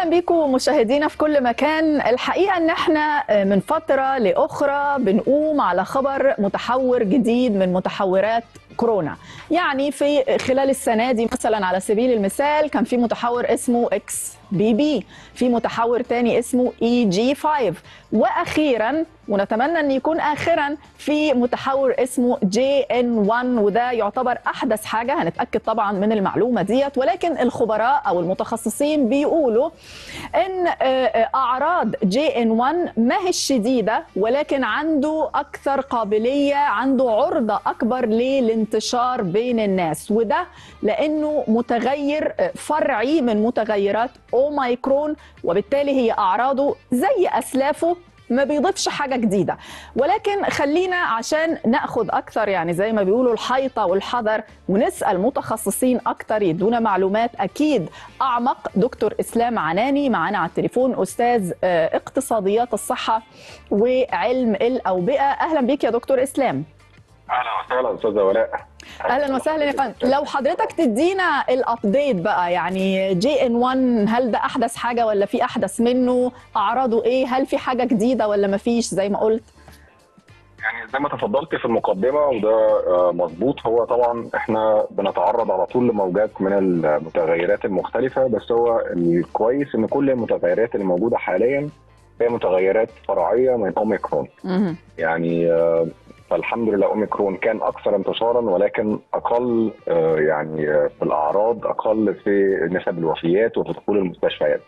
اهلا بكم مشاهدينا في كل مكان الحقيقه ان احنا من فتره لاخرى بنقوم على خبر متحور جديد من متحورات كورونا يعني في خلال السنه دي مثلا على سبيل المثال كان في متحور اسمه اكس بي بي في متحور تاني اسمه اي جي 5 واخيرا ونتمنى ان يكون اخرا في متحور اسمه جي ان 1 وده يعتبر احدث حاجه هنتاكد طبعا من المعلومه ديت ولكن الخبراء او المتخصصين بيقولوا ان اعراض جي ان 1 ما هي شديده ولكن عنده اكثر قابليه عنده عرضه اكبر للانتشار بين الناس وده لانه متغير فرعي من متغيرات اوميكرون وبالتالي هي اعراضه زي اسلافه ما بيضيفش حاجه جديده ولكن خلينا عشان ناخذ اكثر يعني زي ما بيقولوا الحيطه والحذر ونسال متخصصين اكثر يدونا معلومات اكيد اعمق دكتور اسلام عناني معانا على التليفون استاذ اقتصاديات الصحه وعلم الاوبئه اهلا بيك يا دكتور اسلام اهلا وسهلا استاذه ولاء اهلا وسهلا يا فندم لو حضرتك تدينا الابديت بقى يعني جي ان 1 هل ده احدث حاجه ولا في احدث منه اعراضه ايه هل في حاجه جديده ولا ما فيش زي ما قلت يعني زي ما تفضلت في المقدمه وده مظبوط هو طبعا احنا بنتعرض على طول لموجات من المتغيرات المختلفه بس هو الكويس ان كل المتغيرات اللي موجوده حاليا هي متغيرات فرعيه من اوميكرون يعني فالحمد لله اوميكرون كان اكثر انتشارا ولكن اقل يعني في الاعراض اقل في نسب الوفيات وفي دخول المستشفيات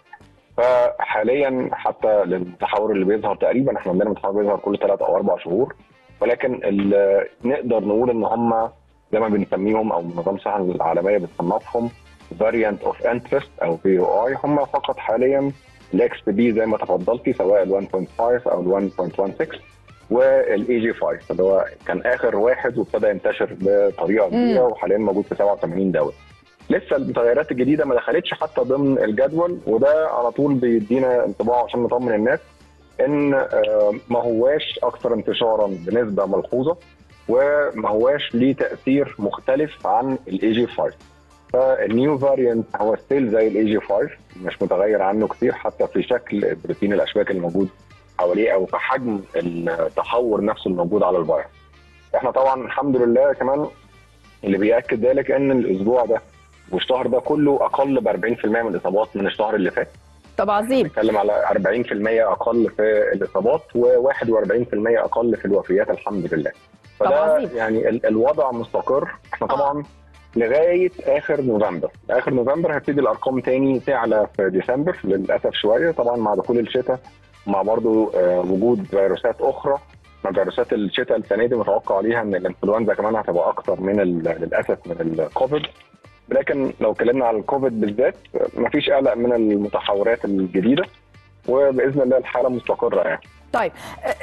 فحاليا حتى للتحور اللي بيظهر تقريبا احنا عندنا متحور بيظهر كل ثلاث او اربع شهور ولكن نقدر نقول ان هم زي ما بنسميهم او منظمه الصحه العالميه بتصنفهم فاريانت اوف انترست او في او اي هم فقط حاليا الاكس بي زي ما تفضلتي سواء ال 1.5 او ال 1.16 والاي جي 5 اللي هو كان اخر واحد وابتدى ينتشر بطريقه كبيره وحاليا موجود في 87 دوله. لسه المتغيرات الجديده ما دخلتش حتى ضمن الجدول وده على طول بيدينا انطباع عشان نطمن الناس ان ما هواش اكثر انتشارا بنسبه ملحوظه وما هواش ليه تاثير مختلف عن الاي جي 5. فالنيو فاريانت هو ستيل زي الاي جي 5 مش متغير عنه كتير حتى في شكل بروتين الاشباك الموجود حواليه او في حجم التحور نفسه الموجود على الفيروس. احنا طبعا الحمد لله كمان اللي بياكد ذلك ان الاسبوع ده والشهر ده كله اقل ب 40% من الاصابات من الشهر اللي فات. طب عظيم. بنتكلم على 40% اقل في الاصابات و41% اقل في الوفيات الحمد لله. فده يعني الوضع مستقر احنا طبعا لغايه اخر نوفمبر، اخر نوفمبر هتبتدي الارقام تاني تعلى في ديسمبر للاسف شويه طبعا مع دخول الشتاء مع برضو وجود فيروسات اخرى مع فيروسات الشتاء السنه دي متوقع عليها ان الانفلونزا كمان هتبقى اكتر من للاسف من الكوفيد لكن لو اتكلمنا على الكوفيد بالذات مفيش قلق من المتحورات الجديده وباذن الله الحاله مستقره يعني طيب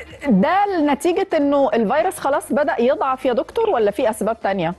ده نتيجه انه الفيروس خلاص بدا يضعف يا دكتور ولا في اسباب تانية؟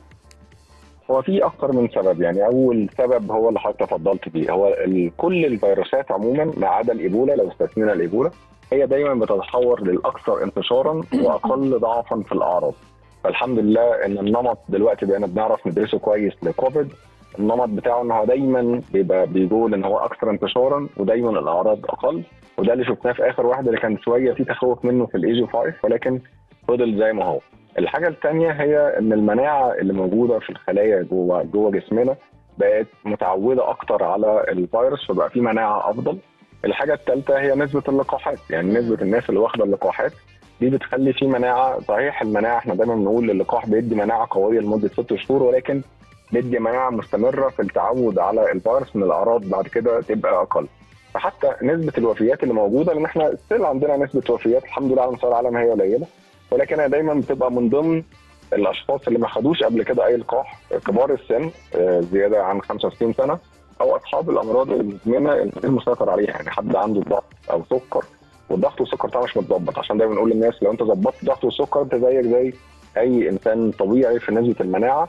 هو في اكثر من سبب يعني اول سبب هو اللي حضرتك تفضلت بيه هو كل الفيروسات عموما ما عدا الايبولا لو استثنينا الايبولا هي دايما بتتحور للاكثر انتشارا واقل ضعفا في الاعراض فالحمد لله ان النمط دلوقتي بقينا بنعرف ندرسه كويس لكوفيد النمط بتاعه ان هو دايما بيبقى بيقول ان هو اكثر انتشارا ودايما الاعراض اقل وده اللي شفناه في اخر واحده اللي كان شويه في تخوف منه في الاي جي 5 ولكن فضل زي ما هو الحاجه الثانيه هي ان المناعه اللي موجوده في الخلايا جوه جوه جسمنا بقت متعوده اكتر على الفيروس فبقى في مناعه افضل الحاجه الثالثه هي نسبه اللقاحات يعني نسبه الناس اللي واخده اللقاحات دي بتخلي في مناعه صحيح المناعه احنا دايما بنقول اللقاح بيدي مناعه قويه لمده ست شهور ولكن بيدي مناعه مستمره في التعود على الفيروس من الاعراض بعد كده تبقى اقل فحتى نسبه الوفيات اللي موجوده لان احنا ستيل عندنا نسبه وفيات الحمد لله على مستوى العالم هي قليله ولكن هي دايما بتبقى من ضمن الاشخاص اللي ما خدوش قبل كده اي لقاح كبار السن زياده عن 65 سنه او اصحاب الامراض المزمنه المسيطر عليها يعني حد عنده ضغط او سكر والضغط والسكر بتاعه مش متظبط عشان دايما نقول للناس لو انت ظبطت ضغط والسكر انت زيك زي اي انسان طبيعي في نسبه المناعه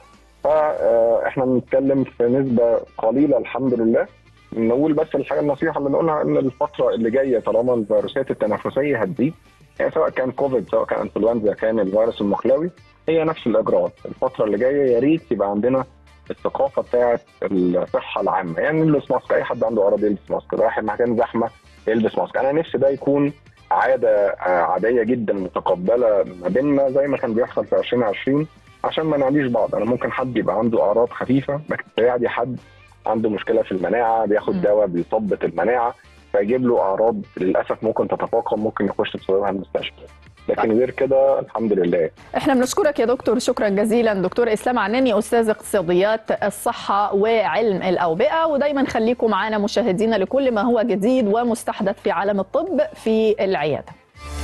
فاحنا بنتكلم في نسبه قليله الحمد لله نقول بس الحاجه النصيحه اللي نقولها ان الفتره اللي جايه طالما الفيروسات التنفسيه هتزيد يعني سواء كان كوفيد سواء كان انفلونزا كان الفيروس المخلوي هي نفس الاجراءات الفتره اللي جايه يا ريت يبقى عندنا الثقافه بتاعه الصحه العامه يعني نلبس ماسك اي حد عنده اعراض يلبس ماسك رايح مكان زحمه يلبس ماسك انا نفسي ده يكون عاده آه، عاديه جدا متقبله ما بيننا زي ما كان بيحصل في 2020 عشان ما نعديش بعض انا ممكن حد يبقى عنده اعراض خفيفه لكن يعدي حد عنده مشكله في المناعه بياخد مم. دواء بيثبط المناعه فيجيب له اعراض للاسف ممكن تتفاقم ممكن يخش بسببها المستشفى لكن غير كده الحمد لله احنا بنشكرك يا دكتور شكرا جزيلا دكتور اسلام عناني استاذ اقتصاديات الصحه وعلم الاوبئه ودايما خليكم معنا مشاهدينا لكل ما هو جديد ومستحدث في عالم الطب في العياده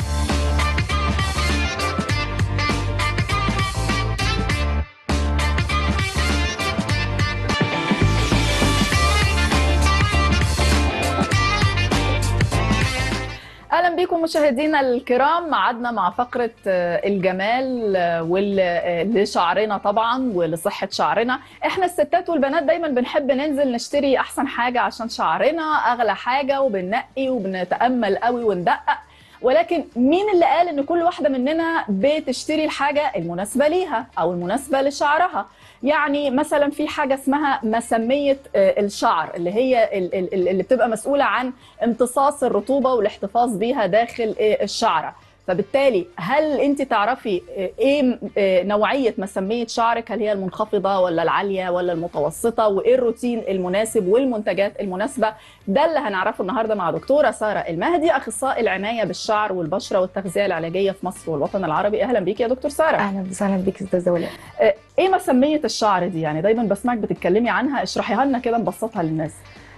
اهلا بكم مشاهدينا الكرام معدنا مع فقره آه، الجمال آه، وال- آه، لشعرنا طبعا ولصحه شعرنا احنا الستات والبنات دايما بنحب ننزل نشتري احسن حاجه عشان شعرنا اغلى حاجه وبننقي وبنتامل قوي وندقق ولكن مين اللي قال ان كل واحده مننا بتشتري الحاجه المناسبه ليها او المناسبه لشعرها يعني مثلا في حاجه اسمها مسميه آه، الشعر اللي هي ال- ال- ال- اللي بتبقى مسؤوله عن امتصاص الرطوبه والاحتفاظ بيها داخل آه، الشعره فبالتالي هل انت تعرفي آه، ايه آه، نوعيه مسميه شعرك هل هي المنخفضه ولا العاليه ولا المتوسطه وايه الروتين المناسب والمنتجات المناسبه ده اللي هنعرفه النهارده مع دكتوره ساره المهدي اخصائي العنايه بالشعر والبشره والتغذيه العلاجيه في مصر والوطن العربي اهلا بيكي يا دكتور ساره اهلا وسهلا بك استاذه ولاء آه، ايه مسميه الشعر دي يعني دايما بسمعك بتتكلمي عنها اشرحيها لنا كده نبسطها للناس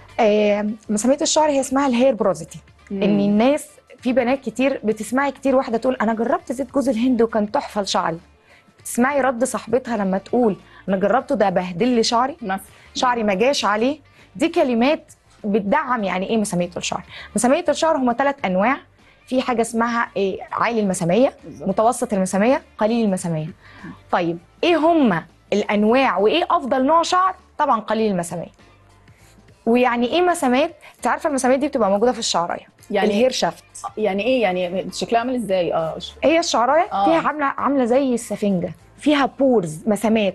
آه مسميه الشعر هي اسمها الهير بروزيتي ان الناس في بنات كتير بتسمعي كتير واحده تقول انا جربت زيت جوز الهند وكان تحفه لشعري تسمعي رد صاحبتها لما تقول انا جربته ده بهدل لي شعري مثلا شعري ما جاش عليه دي كلمات بتدعم يعني ايه مساميه الشعر مساميه الشعر هما ثلاث انواع في حاجه اسمها إيه عالي المساميه بالظبط. متوسط المساميه قليل المساميه طيب ايه هما الانواع وايه افضل نوع شعر طبعا قليل المساميه ويعني ايه مسامات انت عارفه المسامات دي بتبقى موجوده في الشعرايه يعني يعني الهير شافت يعني ايه يعني شكلها عامل ازاي اه ش- هي الشعرايه آه. فيها عامله عامله زي السفنجه فيها بورز مسامات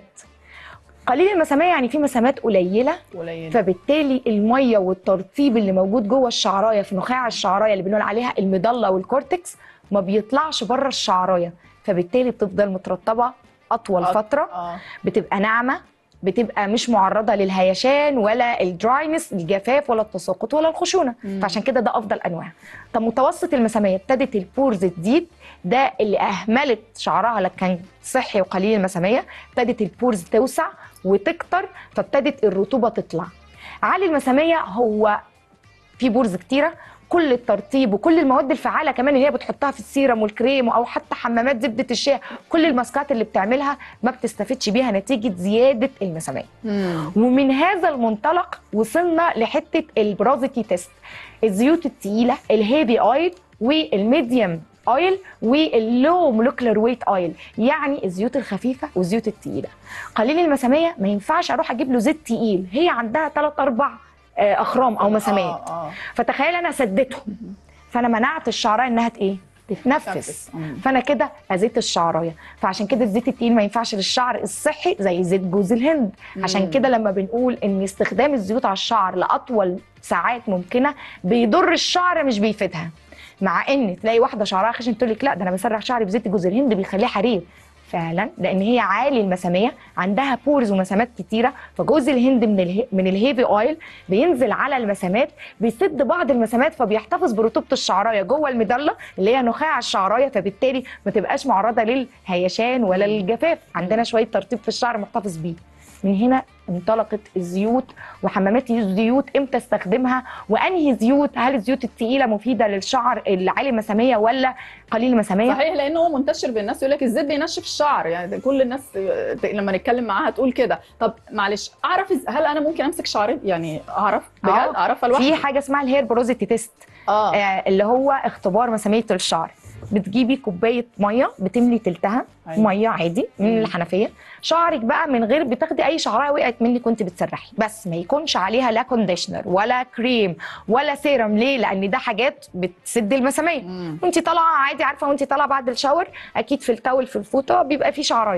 قليل المساميه يعني في مسامات قليله قليل فبالتالي الميه والترطيب اللي موجود جوه الشعرايه في نخاع الشعرايه اللي بنقول عليها المضله والكورتكس ما بيطلعش بره الشعرايه فبالتالي بتفضل مترطبه اطول أط- فتره اه بتبقى ناعمه بتبقى مش معرضه للهيشان ولا الدراينس الجفاف ولا التساقط ولا الخشونه مم. فعشان كده ده افضل انواع طب متوسط المساميه ابتدت البورز تزيد ده اللي اهملت شعرها لك كان صحي وقليل المساميه ابتدت البورز توسع وتكتر فابتدت الرطوبه تطلع عالي المساميه هو في بورز كتيره كل الترطيب وكل المواد الفعاله كمان اللي هي بتحطها في السيرم والكريم او حتى حمامات زبده الشيا كل الماسكات اللي بتعملها ما بتستفدش بيها نتيجه زياده المساميه مم. ومن هذا المنطلق وصلنا لحته البرازيتي تيست الزيوت الثقيله الهيفي اويل والميديوم اويل واللو مولكيولر ويت اويل يعني الزيوت الخفيفه والزيوت الثقيله قليل المساميه ما ينفعش اروح اجيب له زيت تقيل هي عندها 3 4 اخرام او مسامات اه اه فتخيل انا سديتهم فانا منعت الشعرايه انها ت- ايه تتنفس مم. فانا كده اذيت الشعرايه فعشان كده الزيت التقيل ما ينفعش للشعر الصحي زي زيت جوز الهند مم. عشان كده لما بنقول ان استخدام الزيوت على الشعر لاطول ساعات ممكنه بيضر الشعر مش بيفيدها مع ان تلاقي واحده شعرها خشن تقول لك لا ده انا بسرح شعري بزيت جوز الهند بيخليه حرير فعلا لان هي عالي المساميه عندها بورز ومسامات كتيره فجوز الهند من اله... من الهيفي اويل بينزل على المسامات بيسد بعض المسامات فبيحتفظ برطوبه الشعرايه جوه المضله اللي هي نخاع الشعرايه فبالتالي ما تبقاش معرضه للهيشان ولا للجفاف عندنا شويه ترطيب في الشعر محتفظ بيه من هنا انطلقت الزيوت وحمامات الزيوت امتى استخدمها وانهي زيوت هل الزيوت الثقيله مفيده للشعر العالي المساميه ولا قليل المساميه صحيح لانه هو منتشر بين الناس يقول لك الزيت بينشف الشعر يعني ده كل الناس آه، لما نتكلم معاها تقول كده طب معلش اعرف إز- هل انا ممكن امسك شعري يعني اعرف بجد آه، اعرفها لوحدي في حاجه اسمها الهير بروزيتي تيست اه آه اللي هو اختبار مساميه الشعر بتجيبي كوبايه ميه بتملي تلتها أيوة. ميه عادي من مم. الحنفيه شعرك بقى من غير بتاخدي اي شعرايه وقعت منك وانت بتسرحي بس ما يكونش عليها لا كونديشنر ولا كريم ولا سيرم ليه لان ده حاجات بتسد المساميه مم. وانت طالعه عادي عارفه وانت طالعه بعد الشاور اكيد في التاول في الفوطه بيبقى فيه شعرايه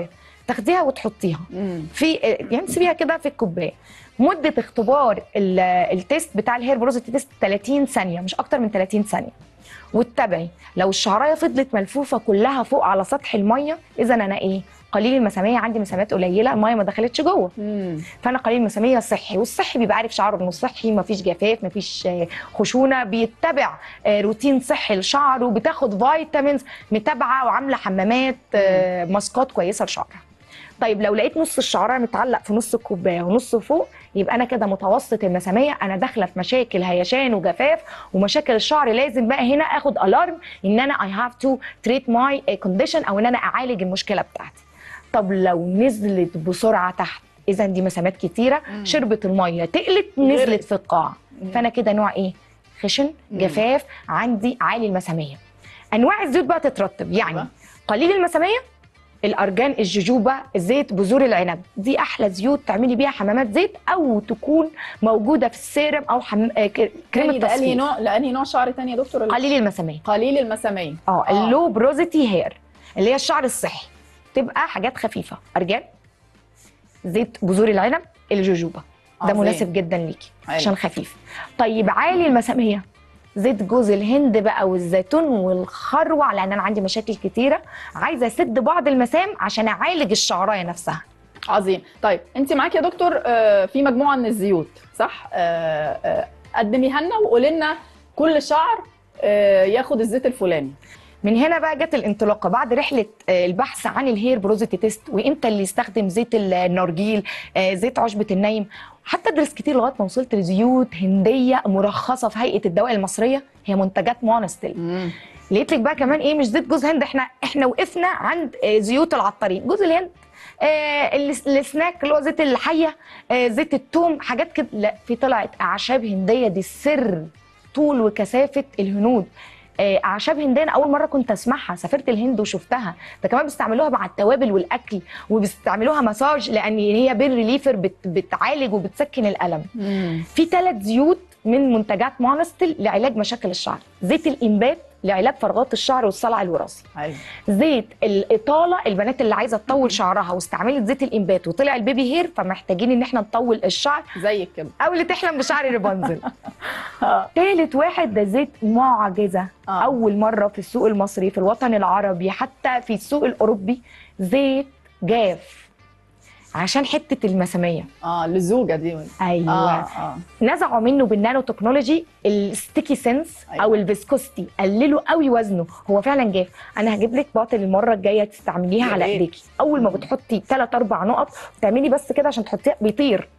تاخديها وتحطيها مم. في يعني تسيبيها كده في الكوبايه مده اختبار ال- التيست بتاع الهير بروزيتي تيست 30 ثانيه مش اكتر من 30 ثانيه واتبعي لو الشعرايه فضلت ملفوفه كلها فوق على سطح الميه اذا انا ايه قليل المساميه عندي مسامات قليله الميه ما دخلتش جوه مم. فانا قليل المساميه صحي والصحي بيبقى عارف شعره انه صحي مفيش جفاف مفيش آه، خشونه بيتبع آه، روتين صحي لشعره بتاخد فيتامينز متابعه وعامله حمامات آه، ماسكات كويسه لشعرها طيب لو لقيت نص الشعرايه متعلق في نص الكوبايه ونص فوق يبقى انا كده متوسط المساميه انا داخله في مشاكل هيشان وجفاف ومشاكل الشعر لازم بقى هنا اخد الارم ان انا اي هاف تو تريت ماي كونديشن او ان انا اعالج المشكله بتاعتي طب لو نزلت بسرعه تحت اذا دي مسامات كتيره مم. شربت الميه تقلت غرقت. نزلت في القاع مم. فانا كده نوع ايه خشن مم. جفاف عندي عالي المساميه انواع الزيوت بقى تترتب يعني أيوة. قليل المساميه الارجان الجوجوبا زيت بذور العنب دي احلى زيوت تعملي بيها حمامات زيت او تكون موجوده في السيرم او حم... آه، ك- كريمه تاني ده انهي تصفيف نوع لانهي نوع شعر تاني يا دكتور ال- قليل المساميه قليل المساميه اه آه. اللو بروزيتي هير اللي هي الشعر الصحي تبقى حاجات خفيفه ارجان زيت بذور العنب الجوجوبا ده عظيم. مناسب جدا ليكي حلو. عشان خفيف طيب عالي المساميه زيت جوز الهند بقى والزيتون والخروع لان انا عندي مشاكل كتيره عايزه اسد بعض المسام عشان اعالج الشعرايه نفسها عظيم طيب انت معاك يا دكتور آه، في مجموعه من الزيوت صح آه، آه، قدميها لنا وقولي لنا كل شعر آه، ياخد الزيت الفلاني من هنا بقى جت الانطلاقه بعد رحله آه، البحث عن الهير بروزيتي تيست وامتى اللي يستخدم زيت النرجيل آه، زيت عشبه النايم حتى ادرس كتير لغايه ما وصلت لزيوت هنديه مرخصه في هيئه الدواء المصريه هي منتجات مونستيل لقيت لك بقى كمان ايه مش زيت جوز هند احنا احنا وقفنا عند آه، زيوت العطارين جوز الهند آه الس- السناك اللي هو زيت الحيه آه زيت الثوم حاجات كده لا في طلعت اعشاب هنديه دي سر طول وكثافه الهنود آه، اعشاب هنديه انا اول مره كنت اسمعها سافرت الهند وشفتها ده كمان بيستعملوها مع التوابل والاكل وبيستعملوها مساج لان هي بين ريليفر بت بتعالج وبتسكن الالم في ثلاث زيوت من منتجات مونستل لعلاج مشاكل الشعر زيت الانبات لعلاج فراغات الشعر والصلع الوراثي ايوه زيت الاطاله البنات اللي عايزه تطول شعرها واستعملت زيت الانبات وطلع البيبي هير فمحتاجين ان احنا نطول الشعر زيك كده او اللي تحلم بشعر ريبانزل آه. تالت واحد ده زيت معجزه آه. اول مره في السوق المصري في الوطن العربي حتى في السوق الاوروبي زيت جاف عشان حته المساميه اه للزوجه دي ايوه اه اه نزعوا منه بالنانو تكنولوجي الستيكي سنس أيوة. او الفيسكوستي قللوا قوي وزنه هو فعلا جاف انا هجيب لك باطل المره الجايه تستعمليها يا على ريت. ايديكي اول ما مم. بتحطي ثلاث اربع نقط تعملي بس كده عشان تحطيها بيطير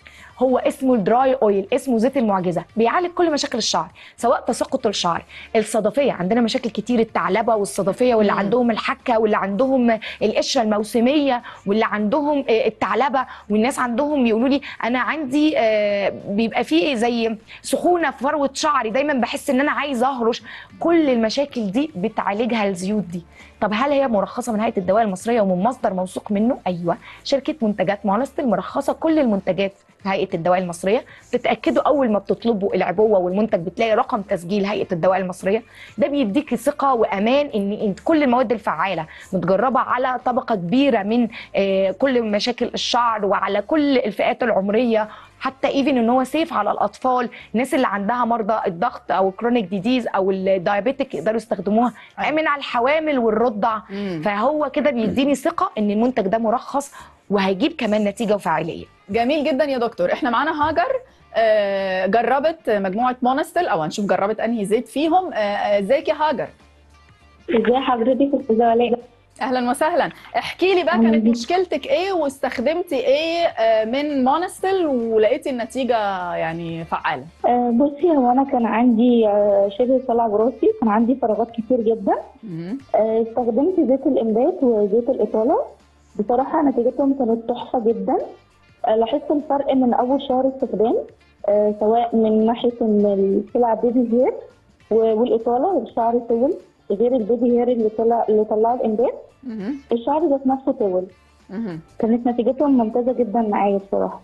هو اسمه الدراي اويل اسمه زيت المعجزه بيعالج كل مشاكل الشعر سواء تساقط الشعر الصدفيه عندنا مشاكل كتير الثعلبه والصدفيه واللي مم. عندهم الحكه واللي عندهم القشره الموسميه واللي عندهم آه، الثعلبه والناس عندهم يقولوا لي انا عندي آه، بيبقى فيه زي سخونه في فروه شعري دايما بحس ان انا عايزه اهرش كل المشاكل دي بتعالجها الزيوت دي طب هل هي مرخصه من هيئه الدواء المصريه ومن مصدر موثوق منه ايوه شركه منتجات مونستل مرخصه كل المنتجات في هيئه الدواء المصريه تتاكدوا اول ما بتطلبوا العبوه والمنتج بتلاقي رقم تسجيل هيئه الدواء المصريه ده بيديكي ثقه وامان ان انت كل المواد الفعاله متجربه على طبقه كبيره من آه، كل مشاكل الشعر وعلى كل الفئات العمريه حتى ايفن ان هو سيف على الاطفال الناس اللي عندها مرضى الضغط او الكرونيك ديزيز او الدايابيتك يقدروا يستخدموها أيوة. امن على الحوامل والرضع مم. فهو كده بيديني ثقه ان المنتج ده مرخص وهيجيب كمان نتيجه وفعاليه جميل جدا يا دكتور احنا معانا هاجر آه، جربت مجموعه مونستل او هنشوف جربت انهي زيت فيهم آه، آه، ازيك يا هاجر ازي حضرتك استاذه ولاء اهلا وسهلا احكي لي بقى أهلاً كانت بيك. مشكلتك ايه واستخدمتي ايه آه، من مونستل ولقيتي النتيجه يعني فعاله آه، بصي هو انا كان عندي آه، شبه صلع وراثي كان عندي فراغات كتير جدا مم. آه، استخدمت زيت الانبات وزيت الاطاله بصراحه نتيجتهم كانت تحفه جدا آه، لاحظت الفرق من اول شهر استخدام آه، سواء من ناحيه ان السلع بيبي هير و- والاطاله والشعر طول غير البيبي هير اللي طلع اللي طلعه الانبات مم. الشعر ذات نفسه طول مم. كانت نتيجتهم ممتازه جدا معايا بصراحه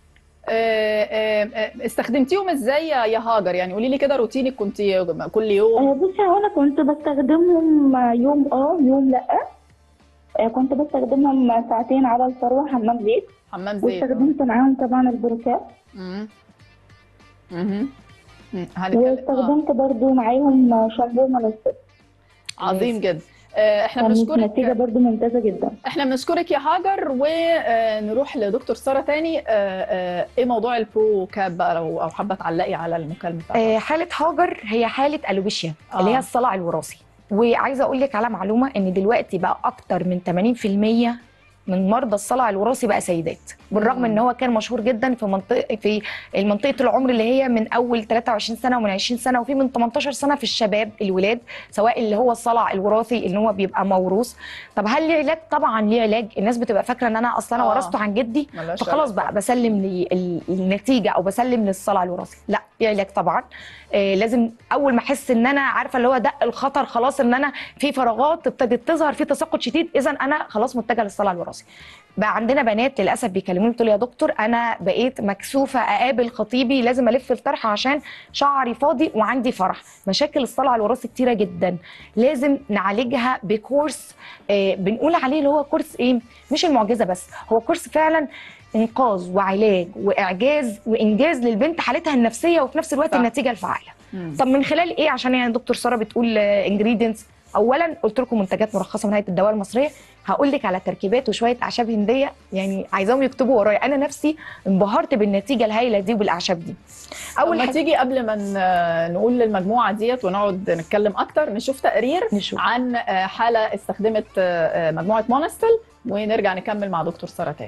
آه، آه، آه، استخدمتيهم ازاي يا يا هاجر يعني قولي لي كده روتينك كنت كل يوم آه، بصي هو انا كنت بستخدمهم يوم اه يوم لا آه، كنت بستخدمهم ساعتين على الفروة حمام زيت حمام زيت واستخدمت معاهم طبعا البروكات مم. مهم. مم. هنتكلم آه. واستخدمت برضو معاهم شامبو مناسب عظيم جدا آه، احنا كانت بنشكرك نتيجة برضو ممتازة جدا احنا بنشكرك يا هاجر ونروح لدكتور ساره تاني آه، آه، ايه موضوع البرو كاب بقى لو او حابه تعلقي على المكالمه بتاعتك آه، حاله هاجر هي حاله الوبيشيا آه. اللي هي الصلع الوراثي وعايزه اقول لك على معلومه ان دلوقتي بقى اكتر من 80% من مرضى الصلع الوراثي بقى سيدات بالرغم مم. ان هو كان مشهور جدا في منطقه في منطقه العمر اللي هي من اول 23 سنه ومن 20 سنه وفي من 18 سنه في الشباب الولاد سواء اللي هو الصلع الوراثي اللي هو بيبقى موروث طب هل ليه علاج طبعا ليه علاج الناس بتبقى فاكره ان انا اصلا انا آه. ورثته عن جدي ملهاش فخلاص علاقة. بقى بسلم لي ال- النتيجه او بسلم للصلع الوراثي لا في علاج طبعا آه لازم اول ما احس ان انا عارفه اللي هو دق الخطر خلاص ان انا في فراغات ابتدت تظهر في تساقط شديد اذا انا خلاص متجهه للصلع الوراثي بقى عندنا بنات للاسف بيكلموني بتقول يا دكتور انا بقيت مكسوفه اقابل خطيبي لازم الف الطرحه عشان شعري فاضي وعندي فرح مشاكل الصلع الوراثي كتيره جدا لازم نعالجها بكورس آه بنقول عليه اللي هو كورس ايه مش المعجزه بس هو كورس فعلا انقاذ وعلاج واعجاز وانجاز للبنت حالتها النفسيه وفي نفس الوقت صح. النتيجه الفعاله مم. طب من خلال ايه عشان يعني دكتور ساره بتقول انجريدينتس اولا قلت لكم منتجات مرخصه من هيئه الدواء المصريه هقول لك على تركيبات وشويه اعشاب هنديه يعني عايزاهم يكتبوا ورايا انا نفسي انبهرت بالنتيجه الهائله دي وبالاعشاب دي اول اول ما حاجه تيجي قبل ما ن- نقول للمجموعه ديت ونقعد نتكلم اكتر نشوف تقرير نشوف عن آه، حاله استخدمت آه، آه، مجموعه مونستل ونرجع نكمل مع دكتور ساره تاني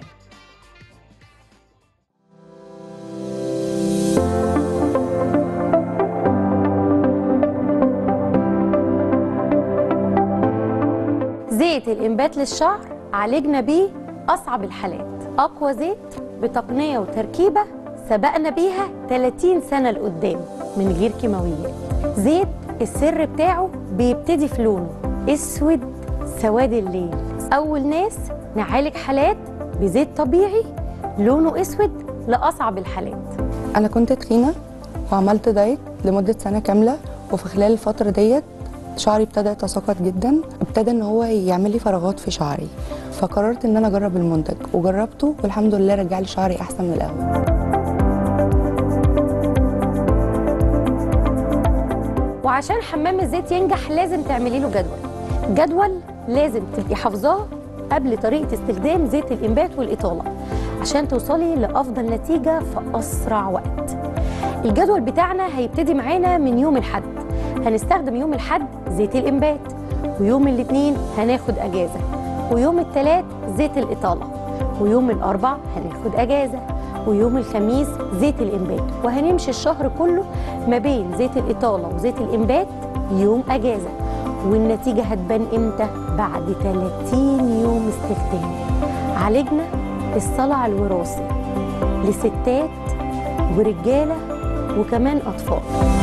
زيت الإنبات للشعر عالجنا بيه أصعب الحالات أقوى زيت بتقنية وتركيبة سبقنا بيها 30 سنة لقدام من غير كيماويات زيت السر بتاعه بيبتدي في لونه اسود سواد الليل أول ناس نعالج حالات بزيت طبيعي لونه اسود لأصعب الحالات انا كنت تخينه وعملت دايت لمده سنه كامله وفي خلال الفتره ديت شعري ابتدى يتساقط جدا ابتدى ان هو يعمل لي فراغات في شعري فقررت ان انا اجرب المنتج وجربته والحمد لله رجع لي شعري احسن من الاول وعشان حمام الزيت ينجح لازم تعملي له جدول جدول لازم تبقي حافظاه قبل طريقة استخدام زيت الإنبات والإطالة عشان توصلي لأفضل نتيجة في أسرع وقت الجدول بتاعنا هيبتدي معانا من يوم الحد هنستخدم يوم الحد زيت الإنبات ويوم الاثنين هناخد أجازة ويوم الثلاث زيت الإطالة ويوم الأربع هناخد أجازة ويوم الخميس زيت الإنبات وهنمشي الشهر كله ما بين زيت الإطالة وزيت الإنبات يوم أجازة والنتيجة هتبان إمتى؟ بعد 30 يوم استخدام عالجنا الصلع الوراثي لستات ورجالة وكمان أطفال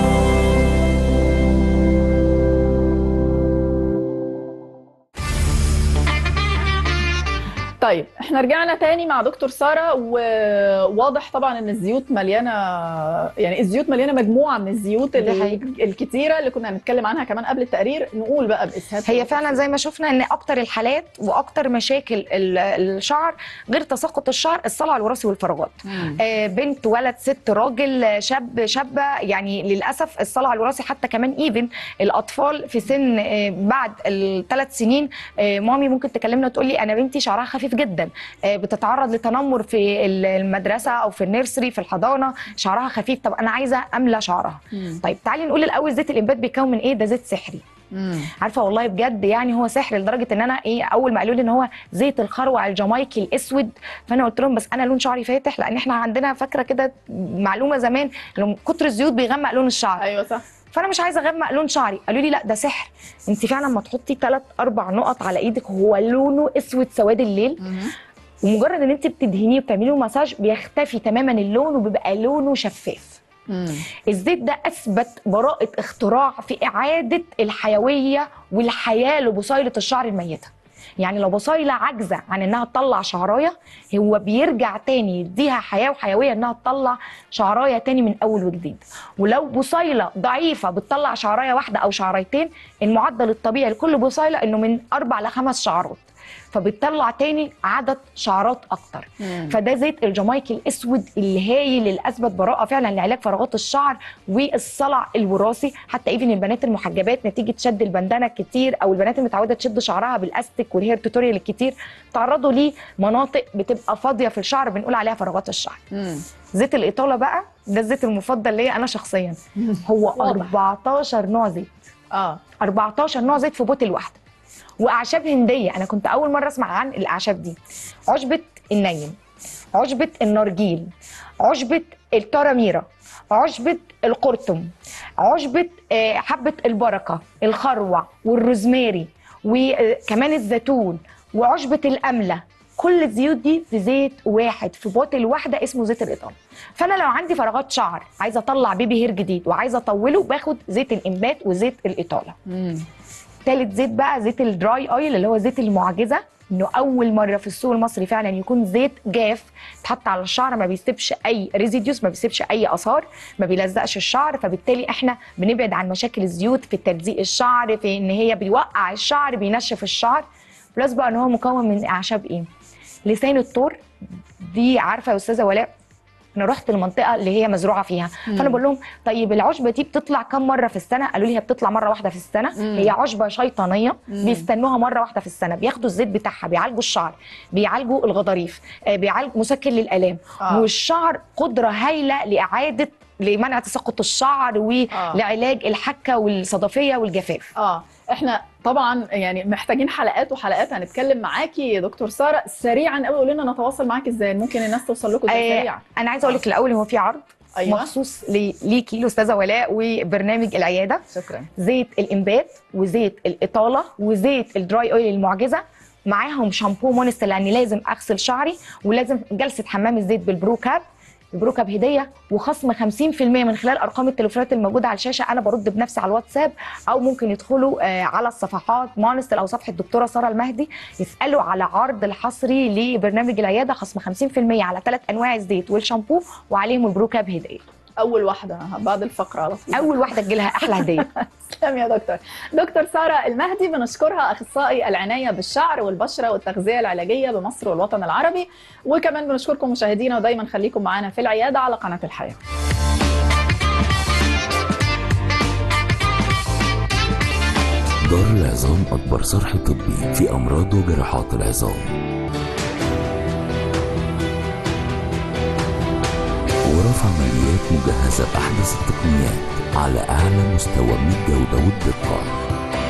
طيب احنا رجعنا تاني مع دكتور ساره وواضح طبعا ان الزيوت مليانه يعني الزيوت مليانه مجموعه من الزيوت ده ال- حقيقي. الكتيره اللي كنا هنتكلم عنها كمان قبل التقرير نقول بقى باسهاب هي فعلا زي ما شفنا ان اكتر الحالات واكتر مشاكل ال- الشعر غير تساقط الشعر الصلع الوراثي والفراغات مم. آه، بنت ولد ست راجل شاب شابه يعني للاسف الصلع الوراثي حتى كمان ايفن الاطفال في سن آه، بعد الثلاث سنين آه، مامي ممكن تكلمنا وتقول لي انا بنتي شعرها خفيف جدا آه، بتتعرض لتنمر في ال- المدرسه او في النيرسري في الحضانه شعرها خفيف طب انا عايزه املى شعرها مم. طيب تعالي نقول الاول زيت الانبات بيكون من ايه ده زيت سحري مم. عارفه والله بجد يعني هو سحر لدرجه ان انا ايه اول ما قالوا لي ان هو زيت الخروع الجامايكي الاسود فانا قلت لهم بس انا لون شعري فاتح لان احنا عندنا فاكره كده معلومه زمان لو كتر الزيوت بيغمق لون الشعر ايوه صح فانا مش عايزه اغمق لون شعري قالوا لي لا ده سحر انت فعلا ما تحطي ثلاث اربع نقط على ايدك هو لونه اسود سواد الليل مم. ومجرد ان انت بتدهنيه وبتعملي له مساج بيختفي تماما اللون وبيبقى لونه شفاف مم. الزيت ده اثبت براءه اختراع في اعاده الحيويه والحياه لبصيله الشعر الميته يعني لو بصيله عاجزه عن انها تطلع شعرايه هو بيرجع تاني يديها حياه وحيويه انها تطلع شعرايه تاني من اول وجديد ولو بصيله ضعيفه بتطلع شعرايه واحده او شعريتين المعدل الطبيعي لكل بصيله انه من اربع لخمس شعرات فبتطلع تاني عدد شعرات اكتر فده زيت الجامايكي الاسود اللي هايل اللي اثبت براءه فعلا لعلاج فراغات الشعر والصلع الوراثي حتى ايفن البنات المحجبات نتيجه شد البندانه الكتير او البنات المتعوده تشد شعرها بالاستيك والهير توتوريال الكتير تعرضوا لمناطق بتبقى فاضيه في الشعر بنقول عليها فراغات الشعر مم. زيت الاطاله بقى ده الزيت المفضل ليا انا شخصيا هو واضح. 14 نوع زيت اه 14 نوع زيت في بوتل واحده واعشاب هنديه انا كنت اول مره اسمع عن الاعشاب دي عشبه النيم عشبه النرجيل عشبه التراميرا عشبه القرطم عشبه آه، حبه البركه الخروع والروزماري وكمان الزيتون وعشبه الامله كل الزيوت دي في زيت واحد في بوتل واحده اسمه زيت الاطاله فانا لو عندي فراغات شعر عايزه اطلع بيبي هير جديد وعايزه اطوله باخد زيت الانبات وزيت الاطاله مم. تالت زيت بقى زيت الدراي اويل اللي هو زيت المعجزه انه اول مره في السوق المصري فعلا يكون زيت جاف اتحط على الشعر ما بيسيبش اي ريزيديوس ما بيسيبش اي اثار ما بيلزقش الشعر فبالتالي احنا بنبعد عن مشاكل الزيوت في تلزيق الشعر في ان هي بيوقع الشعر بينشف الشعر بلس بقى ان هو مكون من اعشاب ايه لسان الثور دي عارفه يا استاذه ولاء انا رحت المنطقه اللي هي مزروعه فيها فانا بقول لهم طيب العشبه دي بتطلع كم مره في السنه قالوا لي هي بتطلع مره واحده في السنه مم. هي عشبه شيطانيه مم. بيستنوها مره واحده في السنه بياخدوا الزيت بتاعها بيعالجوا الشعر بيعالجوا الغضاريف آه، بيعالج مسكن للالام آه. والشعر قدره هايله لاعاده لمنع تساقط الشعر ولعلاج الحكه والصدفيه والجفاف اه احنا طبعا يعني محتاجين حلقات وحلقات هنتكلم معاكي يا دكتور ساره سريعا قوي قولي لنا نتواصل معاكي ازاي ممكن الناس توصل لكم ازاي آه، سريعا انا عايزه اقول لك الاول هو في عرض ايوه مخصوص لي- ليكي الاستاذه ولاء وبرنامج العياده شكرا زيت الانبات وزيت الاطاله وزيت الدراي اويل المعجزه معاهم شامبو مونست لاني لازم اغسل شعري ولازم جلسه حمام الزيت بالبرو كاب البرو كاب هديه وخصم 50% من خلال ارقام التليفونات الموجوده على الشاشه انا برد بنفسي على الواتساب او ممكن يدخلوا آه، على الصفحات مونست او صفحه الدكتوره ساره المهدي يسالوا على عرض الحصري لبرنامج العياده خصم 50% على ثلاث انواع الزيت والشامبو وعليهم البرو كاب هديه اول واحده بعد الفقره على طول اول واحده تجيلها احلى هديه تسلم يا دكتور دكتور ساره المهدي بنشكرها اخصائي العنايه بالشعر والبشره والتغذيه العلاجيه بمصر والوطن العربي وكمان بنشكركم مشاهدينا ودايما خليكم معانا في العياده على قناه الحياه دار العظام أكبر صرح طبي في أمراض وجراحات العظام غرف عمليات مجهزة بأحدث التقنيات على أعلى مستوى من الجودة والدقة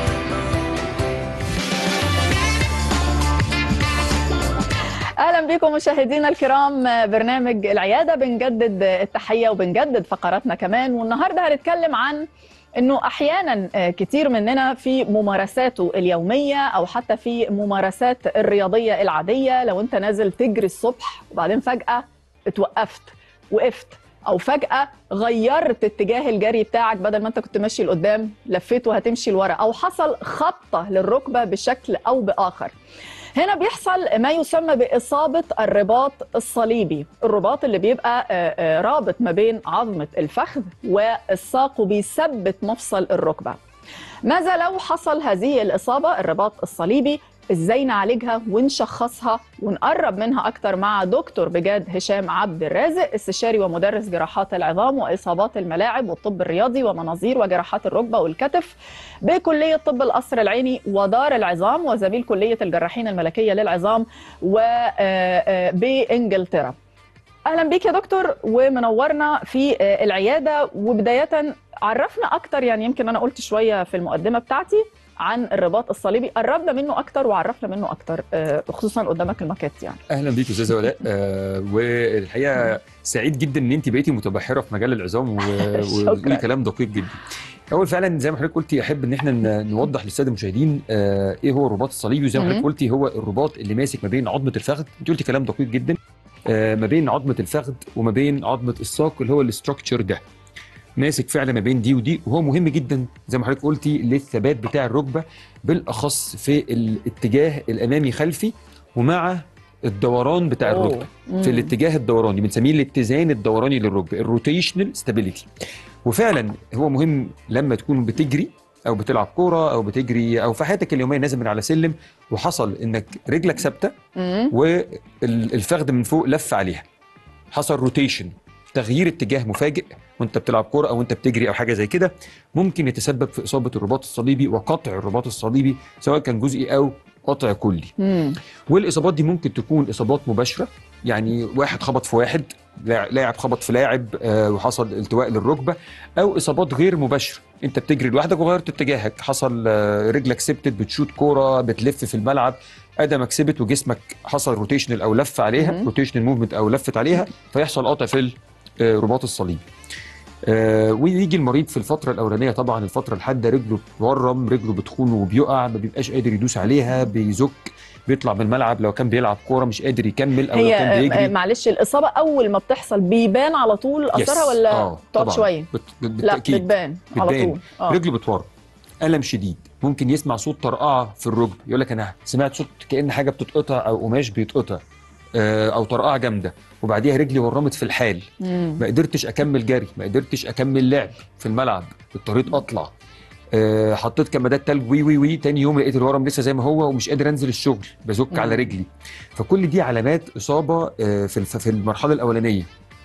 اهلا بكم مشاهدينا الكرام برنامج العياده بنجدد التحيه وبنجدد فقراتنا كمان والنهارده هنتكلم عن انه احيانا كتير مننا في ممارساته اليوميه او حتى في ممارسات الرياضيه العاديه لو انت نازل تجري الصبح وبعدين فجاه اتوقفت وقفت او فجاه غيرت اتجاه الجري بتاعك بدل ما انت كنت ماشي لقدام لفيت وهتمشي لورا او حصل خبطه للركبه بشكل او باخر هنا بيحصل ما يسمى بإصابة الرباط الصليبي الرباط اللي بيبقى آه، آه، رابط ما بين عظمة الفخذ والساق وبيثبت مفصل الركبة ماذا لو حصل هذه الإصابة الرباط الصليبي ازاي نعالجها ونشخصها ونقرب منها اكتر مع دكتور بجاد هشام عبد الرازق استشاري ومدرس جراحات العظام واصابات الملاعب والطب الرياضي ومناظير وجراحات الركبه والكتف بكليه طب القصر العيني ودار العظام وزميل كليه الجراحين الملكيه للعظام وبانجلترا اهلا بيك يا دكتور ومنورنا في آه، العياده وبدايه عرفنا اكتر يعني يمكن انا قلت شويه في المقدمه بتاعتي عن الرباط الصليبي قربنا منه اكتر وعرفنا منه اكتر آه، خصوصا قدامك الماكيت يعني اهلا بيك استاذه ولاء آه والحقيقه سعيد جدا ان انت بقيتي متبحره في مجال العظام و- شكراً. وتقولي كلام دقيق جدا اول فعلا زي ما حضرتك قلتي احب ان احنا ن- نوضح للساده المشاهدين آه ايه هو الرباط الصليبي وزي ما حضرتك مهم. قلتي هو الرباط اللي ماسك ما بين عظمه الفخذ انت قلتي كلام دقيق جدا آه ما بين عظمه الفخذ وما بين عظمه الساق اللي هو الاستراكشر ده ماسك فعلا ما بين دي ودي وهو مهم جدا زي ما حضرتك قلتي للثبات بتاع الركبه بالاخص في الاتجاه الامامي خلفي ومع الدوران بتاع أوه. الركبه مم. في الاتجاه الدوراني بنسميه الاتزان الدوراني للركبه الروتيشنال ستابيليتي وفعلا هو مهم لما تكون بتجري او بتلعب كوره او بتجري او في حياتك اليوميه نازل من على سلم وحصل انك رجلك ثابته مم. والفخذ من فوق لف عليها حصل روتيشن تغيير اتجاه مفاجئ وانت بتلعب كوره او انت بتجري او حاجه زي كده ممكن يتسبب في اصابه الرباط الصليبي وقطع الرباط الصليبي سواء كان جزئي او قطع كلي مم. والاصابات دي ممكن تكون اصابات مباشره يعني واحد خبط في واحد لاع- لاعب خبط في لاعب آه، وحصل التواء للركبه او اصابات غير مباشره انت بتجري لوحدك وغيرت اتجاهك حصل آه، رجلك سبتت بتشوت كوره بتلف في الملعب قدمك سبت وجسمك حصل روتيشنال او لف عليها مهم. روتيشنال موفمنت او لفت عليها فيحصل قطع في الرباط الصليبي آه ويجي المريض في الفترة الأولانية طبعا الفترة الحادة رجله بتورم رجله بتخونه وبيقع ما بيبقاش قادر يدوس عليها بيزك بيطلع من الملعب لو كان بيلعب كورة مش قادر يكمل أو لو هي كان آه، بيجري معلش الاصابه اول ما بتحصل بيبان على طول اثرها يس. ولا آه، تقعد طبعاً. شويه بت... لا بالتأكيد بتبان على بتبان. طول اه رجله بتورم ألم شديد ممكن يسمع صوت طرقعة في الركبة يقول لك أنا سمعت صوت كأن حاجة بتتقطع أو قماش بيتقطع آه، أو طرقعة جامدة وبعديها رجلي ورمت في الحال مم. ما قدرتش اكمل جري ما قدرتش اكمل لعب في الملعب اضطريت اطلع أه حطيت كمادات تلج وي وي وي تاني يوم لقيت الورم لسه زي ما هو ومش قادر انزل الشغل بزك مم. على رجلي فكل دي علامات اصابه آه، في الف- في المرحله الاولانيه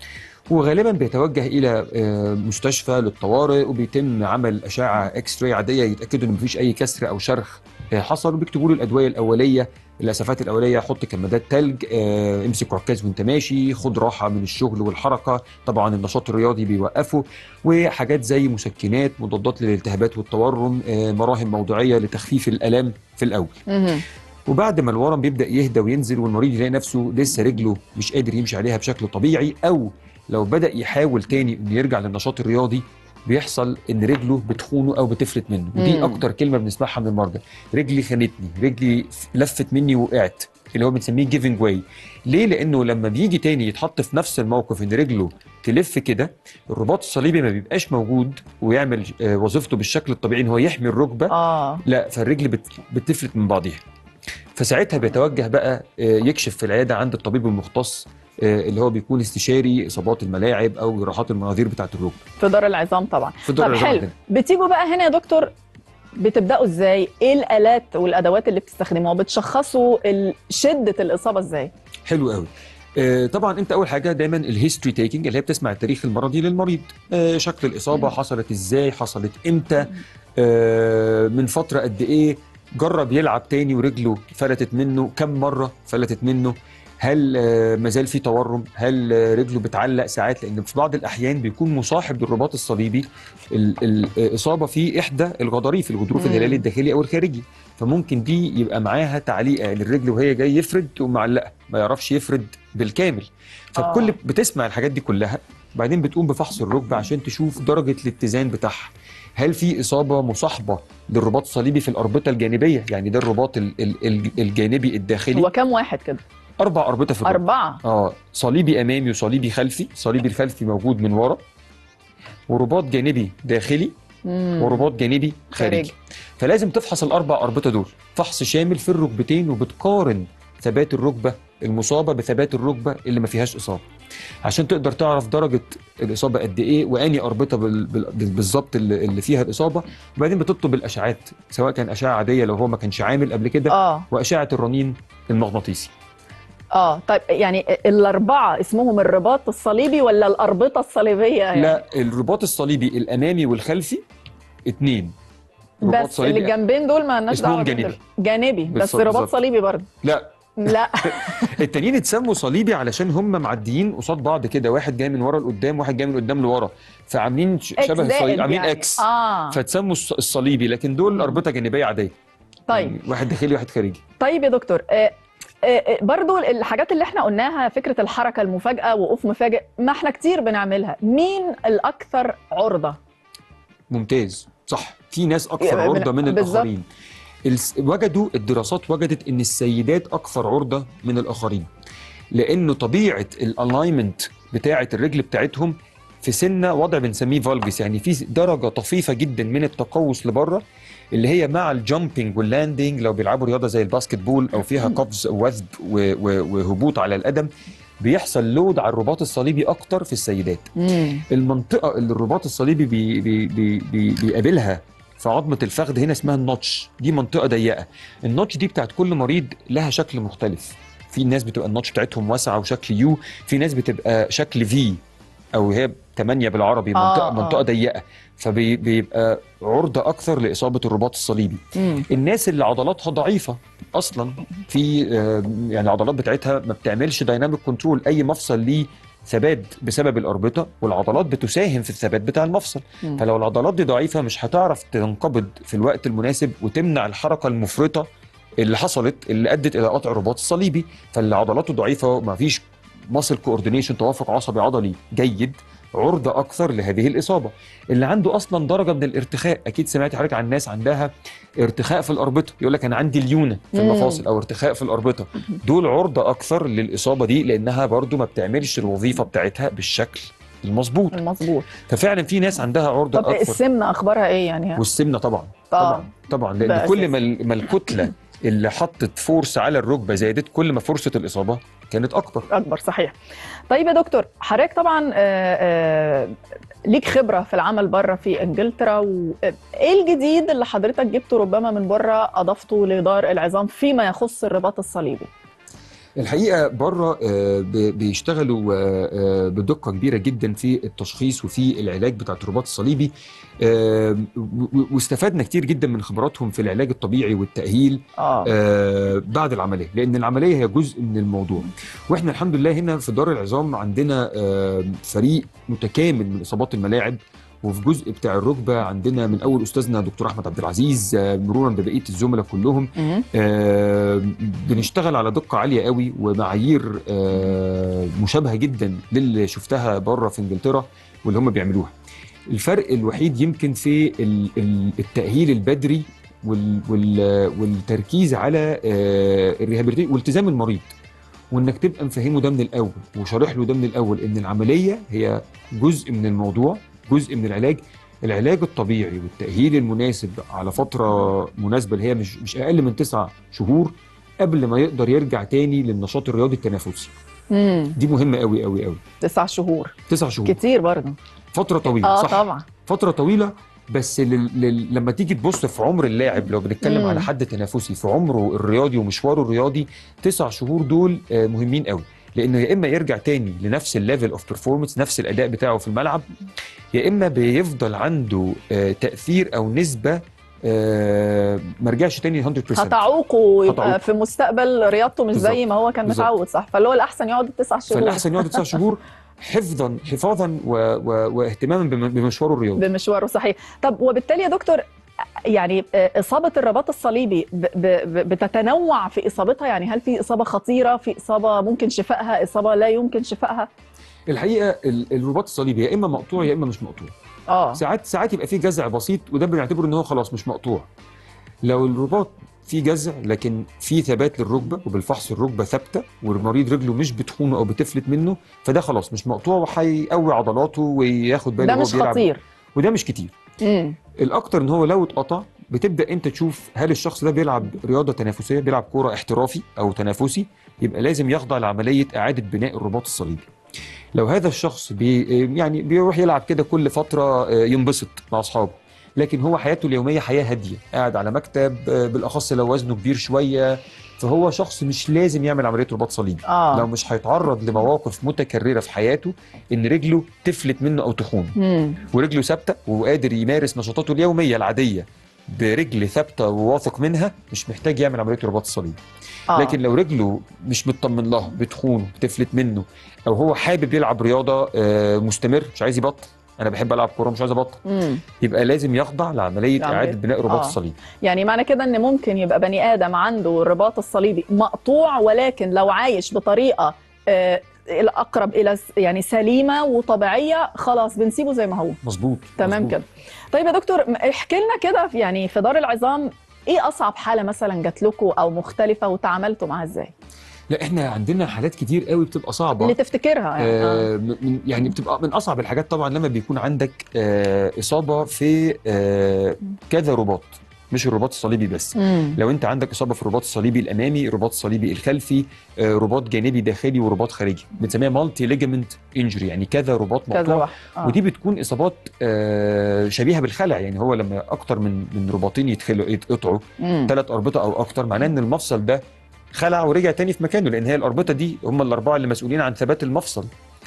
وغالبا بيتوجه الى آه، مستشفى للطوارئ وبيتم عمل اشعه اكس راي عاديه يتاكدوا ان مفيش اي كسر او شرخ آه، حصل وبيكتبوا له الادويه الاوليه الاسعافات الاوليه حط كمادات تلج آه، امسك عكاز وانت ماشي خد راحه من الشغل والحركه طبعا النشاط الرياضي بيوقفه وحاجات زي مسكنات مضادات للالتهابات والتورم آه، مراهم موضعيه لتخفيف الالام في الاول مهم. وبعد ما الورم بيبدا يهدى وينزل والمريض يلاقي نفسه لسه رجله مش قادر يمشي عليها بشكل طبيعي او لو بدا يحاول تاني انه يرجع للنشاط الرياضي بيحصل ان رجله بتخونه او بتفلت منه ودي مم. اكتر كلمه بنسمعها من المرضى رجلي خانتني رجلي لفت مني وقعت اللي هو بنسميه جيفنج واي ليه لانه لما بيجي تاني يتحط في نفس الموقف ان رجله تلف كده الرباط الصليبي ما بيبقاش موجود ويعمل آه، وظيفته بالشكل الطبيعي ان هو يحمي الركبه اه لا فالرجل بت... بتفلت من بعضيها فساعتها بيتوجه بقى آه، يكشف في العياده عند الطبيب المختص آه، اللي هو بيكون استشاري اصابات الملاعب او جراحات المناظير بتاعه الركبه في دار العظام طبعا في دار طب العظام حلو عندنا. بتيجوا بقى هنا يا دكتور بتبداوا ازاي ايه الالات والادوات اللي بتستخدموها بتشخصوا ال- شده الاصابه ازاي حلو قوي آه، طبعا انت اول حاجه دايما الهيستوري تيكنج اللي هي بتسمع التاريخ المرضي للمريض آه، شكل الاصابه حصلت ازاي حصلت امتى آه، من فتره قد ايه جرب يلعب تاني ورجله فلتت منه كم مره فلتت منه هل آه، مازال في تورم هل آه، رجله بتعلق ساعات لان في بعض الاحيان بيكون مصاحب للرباط الصليبي ال- ال- الاصابه في احدى الغضاريف الغضروف مم. الهلالي الداخلي او الخارجي فممكن دي يبقى معاها تعليقه يعني الرجل وهي جاي يفرد تقوم معلقه ما يعرفش يفرد بالكامل فبكل آه. بتسمع الحاجات دي كلها بعدين بتقوم بفحص الركبه عشان تشوف درجه الاتزان بتاعها هل في اصابه مصاحبه للرباط الصليبي في الاربطه الجانبيه يعني ده الرباط ال- ال- ال- الجانبي الداخلي هو كام واحد كده اربع اربطه في الركبه اربعه اه صليبي امامي وصليبي خلفي صليبي الخلفي موجود من ورا ورباط جانبي داخلي مم. ورباط جانبي خارجي خارجي. فلازم تفحص الاربع اربطه دول فحص شامل في الركبتين وبتقارن ثبات الركبه المصابه بثبات الركبه اللي ما فيهاش اصابه عشان تقدر تعرف درجه الاصابه قد ايه واني اربطه بال- بال- بالظبط اللي اللي فيها الاصابه وبعدين بتطلب الاشعاعات سواء كان اشعه عاديه لو هو ما كانش عامل قبل كده اه واشعه الرنين المغناطيسي اه طيب يعني الاربعه اسمهم الرباط الصليبي ولا الاربطه الصليبيه يعني؟ لا الرباط الصليبي الامامي والخلفي اتنين رباط بس اللي صليبي جنبين دول ما لناش اسمهم دعوه بيهم جانبي. دول. جانبي بس بالظبط، رباط بالظبط. صليبي برضه لا لا التانيين اتسموا صليبي علشان هم معديين قصاد بعض كده واحد جاي من ورا لقدام واحد جاي من قدام لورا فعاملين ش- إكس شبه زائد الصليب عاملين يعني. اكس اه فتسموا الص- الصليبي لكن دول مم. اربطه جانبيه عاديه طيب يعني واحد داخلي واحد خارجي طيب يا دكتور آه، آه، آه، برضو الحاجات اللي احنا قلناها فكره الحركه المفاجاه وقوف مفاجئ ما احنا كتير بنعملها مين الاكثر عرضه ممتاز صح في ناس اكثر يعني عرضه من بالظبط. الاخرين الس- وجدوا الدراسات وجدت ان السيدات اكثر عرضه من الاخرين لانه طبيعه الالاينمنت بتاعه الرجل بتاعتهم في سنه وضع بنسميه فالجس يعني في درجه طفيفه جدا من التقوس لبره اللي هي مع الجامبنج واللاندنج لو بيلعبوا رياضه زي الباسكت بول او فيها قفز ووثب و- و- وهبوط على القدم بيحصل لود على الرباط الصليبي اكتر في السيدات المنطقه اللي الرباط الصليبي بي بي بي بي بيقابلها في عظمه الفخذ هنا اسمها النوتش دي منطقه ضيقه النوتش دي بتاعت كل مريض لها شكل مختلف في ناس بتبقى النوتش بتاعتهم واسعه وشكل يو في ناس بتبقى شكل في او هي 8 بالعربي آه، منطقه آه. منطقه ضيقه فبيبقى عرضه اكثر لاصابه الرباط الصليبي مم. الناس اللي عضلاتها ضعيفه اصلا في آه، يعني العضلات بتاعتها ما بتعملش دايناميك كنترول اي مفصل ليه ثبات بسبب الاربطه والعضلات بتساهم في الثبات بتاع المفصل مم. فلو العضلات دي ضعيفه مش هتعرف تنقبض في الوقت المناسب وتمنع الحركه المفرطه اللي حصلت اللي ادت الى قطع الرباط الصليبي فاللي عضلاته ضعيفه وما فيش ماسل كوردينيشن توافق عصبي عضلي جيد عرضه اكثر لهذه الاصابه اللي عنده اصلا درجه من الارتخاء اكيد سمعت حضرتك عن ناس عندها ارتخاء في الاربطه يقول لك انا عندي ليونه في مم. المفاصل او ارتخاء في الاربطه دول عرضه اكثر للاصابه دي لانها برضو ما بتعملش الوظيفه بتاعتها بالشكل المظبوط المظبوط ففعلا في ناس عندها عرضه طب اكثر السمنه اخبارها ايه يعني والسمنه طبعا آه. طبعا طبعا ده لان كل أساسي. ما ال- ما الكتله اللي حطت فورس على الركبه زادت كل ما فرصه الاصابه كانت اكبر اكبر صحيح طيب يا دكتور حضرتك طبعا آه، آه، ليك خبره في العمل بره في انجلترا و... آه، ايه الجديد اللي حضرتك جبته ربما من بره اضفته لدار العظام فيما يخص الرباط الصليبي الحقيقه بره آه، ب- بيشتغلوا آه، آه، بدقه كبيره جدا في التشخيص وفي العلاج بتاع الرباط الصليبي آه، و- و- واستفدنا كتير جدا من خبراتهم في العلاج الطبيعي والتاهيل اه آه، بعد العمليه لان العمليه هي جزء من الموضوع واحنا الحمد لله هنا في دار العظام عندنا آه، فريق متكامل من اصابات الملاعب وفي جزء بتاع الركبه عندنا من اول استاذنا دكتور احمد عبد العزيز آه، مرورا ببقيه الزملاء كلهم مم. آه، بنشتغل على دقه عاليه قوي ومعايير آه، مشابهه جدا للي شفتها بره في انجلترا واللي هم بيعملوها الفرق الوحيد يمكن في ال- ال- التاهيل البدري وال- وال- والتركيز على آه، الريهابيليتيشن والتزام المريض وانك تبقى مفهمه ده من الاول وشارح له ده من الاول ان العمليه هي جزء من الموضوع جزء من العلاج العلاج الطبيعي والتاهيل المناسب على فتره مناسبه اللي هي مش مش اقل من تسعة شهور قبل ما يقدر يرجع تاني للنشاط الرياضي التنافسي مم. دي مهمه قوي قوي قوي تسع شهور تسع شهور كتير برضه فتره طويله اه صح طبعا فتره طويله بس لل... لل... لما تيجي تبص في عمر اللاعب لو بنتكلم مم. على حد تنافسي في عمره الرياضي ومشواره الرياضي تسع شهور دول آه، مهمين قوي لانه يا اما يرجع تاني لنفس الليفل اوف بيرفورمانس نفس الاداء بتاعه في الملعب يا اما بيفضل عنده آه، تاثير او نسبه آه، ما رجعش تاني 100% هتعوقه ويبقى هتعوقه. في مستقبل رياضته مش زي بالظبط. ما هو كان بالظبط. متعود صح فاللي هو الاحسن يقعد التسع شهور فالاحسن يقعد تسع شهور حفظا حفاظا و... و... واهتماما بم- بمشواره الرياضي بمشواره صحيح طب وبالتالي يا دكتور يعني آه، إصابة الرباط الصليبي ب- ب- ب- بتتنوع في إصابتها يعني هل في إصابة خطيرة في إصابة ممكن شفائها إصابة لا يمكن شفائها الحقيقه ال- الرباط الصليبي يا اما مقطوع يا اما مش مقطوع اه ساعات ساعات يبقى فيه جزع بسيط وده بنعتبره ان هو خلاص مش مقطوع لو الرباط فيه جزع لكن في ثبات للركبه وبالفحص الركبه ثابته والمريض رجله مش بتخونه او بتفلت منه فده خلاص مش مقطوع وهيقوي عضلاته وياخد باله ده وهو مش بيلعب. خطير وده مش كتير امم الاكتر ان هو لو اتقطع بتبدا انت تشوف هل الشخص ده بيلعب رياضه تنافسيه بيلعب كوره احترافي او تنافسي يبقى لازم يخضع لعمليه اعاده بناء الرباط الصليبي لو هذا الشخص بي يعني بيروح يلعب كده كل فتره آه، ينبسط مع اصحابه لكن هو حياته اليوميه حياه هاديه قاعد على مكتب آه، بالاخص لو وزنه كبير شويه فهو شخص مش لازم يعمل عمليه رباط صليبي اه لو مش هيتعرض لمواقف متكرره في حياته ان رجله تفلت منه او تخونه امم ورجله ثابته وقادر يمارس نشاطاته اليوميه العاديه برجل ثابته وواثق منها مش محتاج يعمل عمليه رباط الصليبي آه. لكن لو رجله مش مطمن لها بتخونه بتفلت منه او هو حابب يلعب رياضه آه، مستمر مش عايز يبطل انا بحب العب كوره مش عايز ابطل مم. يبقى لازم يخضع لعمليه لعملية- اعاده بناء الرباط آه. الصليبي يعني معنى كده ان ممكن يبقى بني ادم عنده الرباط الصليبي مقطوع ولكن لو عايش بطريقه آه، الاقرب الى س- يعني سليمه وطبيعيه خلاص بنسيبه زي ما هو مظبوط تمام مظبوط. كده طيب يا دكتور م- احكي لنا كده في- يعني في دار العظام ايه اصعب حاله مثلا جات لكم او مختلفه وتعاملتوا معاها ازاي لا احنا عندنا حالات كتير قوي بتبقى صعبه اللي تفتكرها يعني آه. آه، من يعني بتبقى من اصعب الحاجات طبعا لما بيكون عندك آه، اصابه في آه، كذا رباط مش الرباط الصليبي بس مم. لو انت عندك اصابه في الرباط الصليبي الامامي الرباط الصليبي الخلفي آه، رباط جانبي داخلي ورباط خارجي بنسميها مالتي ليجمنت انجري يعني كذا رباط كذا مقطوع واحد آه. ودي بتكون اصابات آه، شبيهه بالخلع يعني هو لما اكتر من من رباطين يتخلوا يتقطعوا مم. ثلاث اربطه او اكتر معناه ان المفصل ده خلع ورجع تاني في مكانه لان هي الاربطه دي هم الاربعه اللي مسؤولين عن ثبات المفصل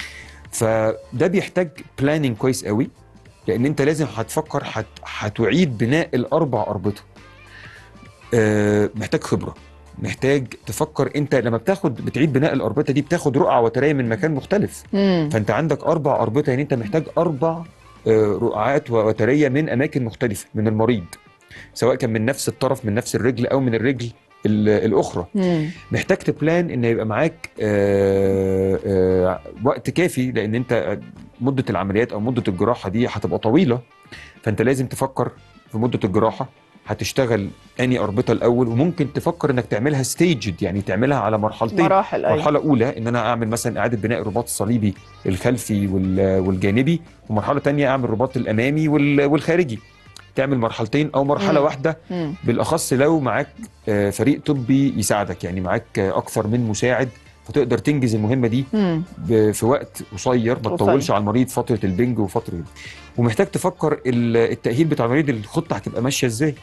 فده بيحتاج بلاننج كويس قوي لان انت لازم هتفكر هت... هتعيد بناء الاربع اربطه آه، محتاج خبره محتاج تفكر انت لما بتاخد بتعيد بناء الاربطه دي بتاخد رقعه وتريه من مكان مختلف مم. فانت عندك اربع اربطه يعني انت محتاج اربع آه، رقعات وتريه من اماكن مختلفه من المريض سواء كان من نفس الطرف من نفس الرجل او من الرجل ال- الاخرى مم. محتاج تبلان ان يبقى معاك آه، آه، وقت كافي لان انت مده العمليات او مده الجراحه دي هتبقى طويله فانت لازم تفكر في مده الجراحه هتشتغل اني اربطه الاول وممكن تفكر انك تعملها ستيجد يعني تعملها على مرحلتين مراحل أيوة. مرحله اولى ان انا اعمل مثلا اعاده بناء الرباط الصليبي الخلفي وال- والجانبي ومرحله تانية اعمل الرباط الامامي وال- والخارجي تعمل مرحلتين او مرحله مم. واحده مم. بالاخص لو معاك آه، فريق طبي يساعدك يعني معاك آه، اكثر من مساعد فتقدر تنجز المهمه دي مم. ب- في وقت قصير ما قصير. تطولش على المريض فتره البنج وفتره ومحتاج تفكر ال- التاهيل بتاع المريض الخطه هتبقى ماشيه ازاي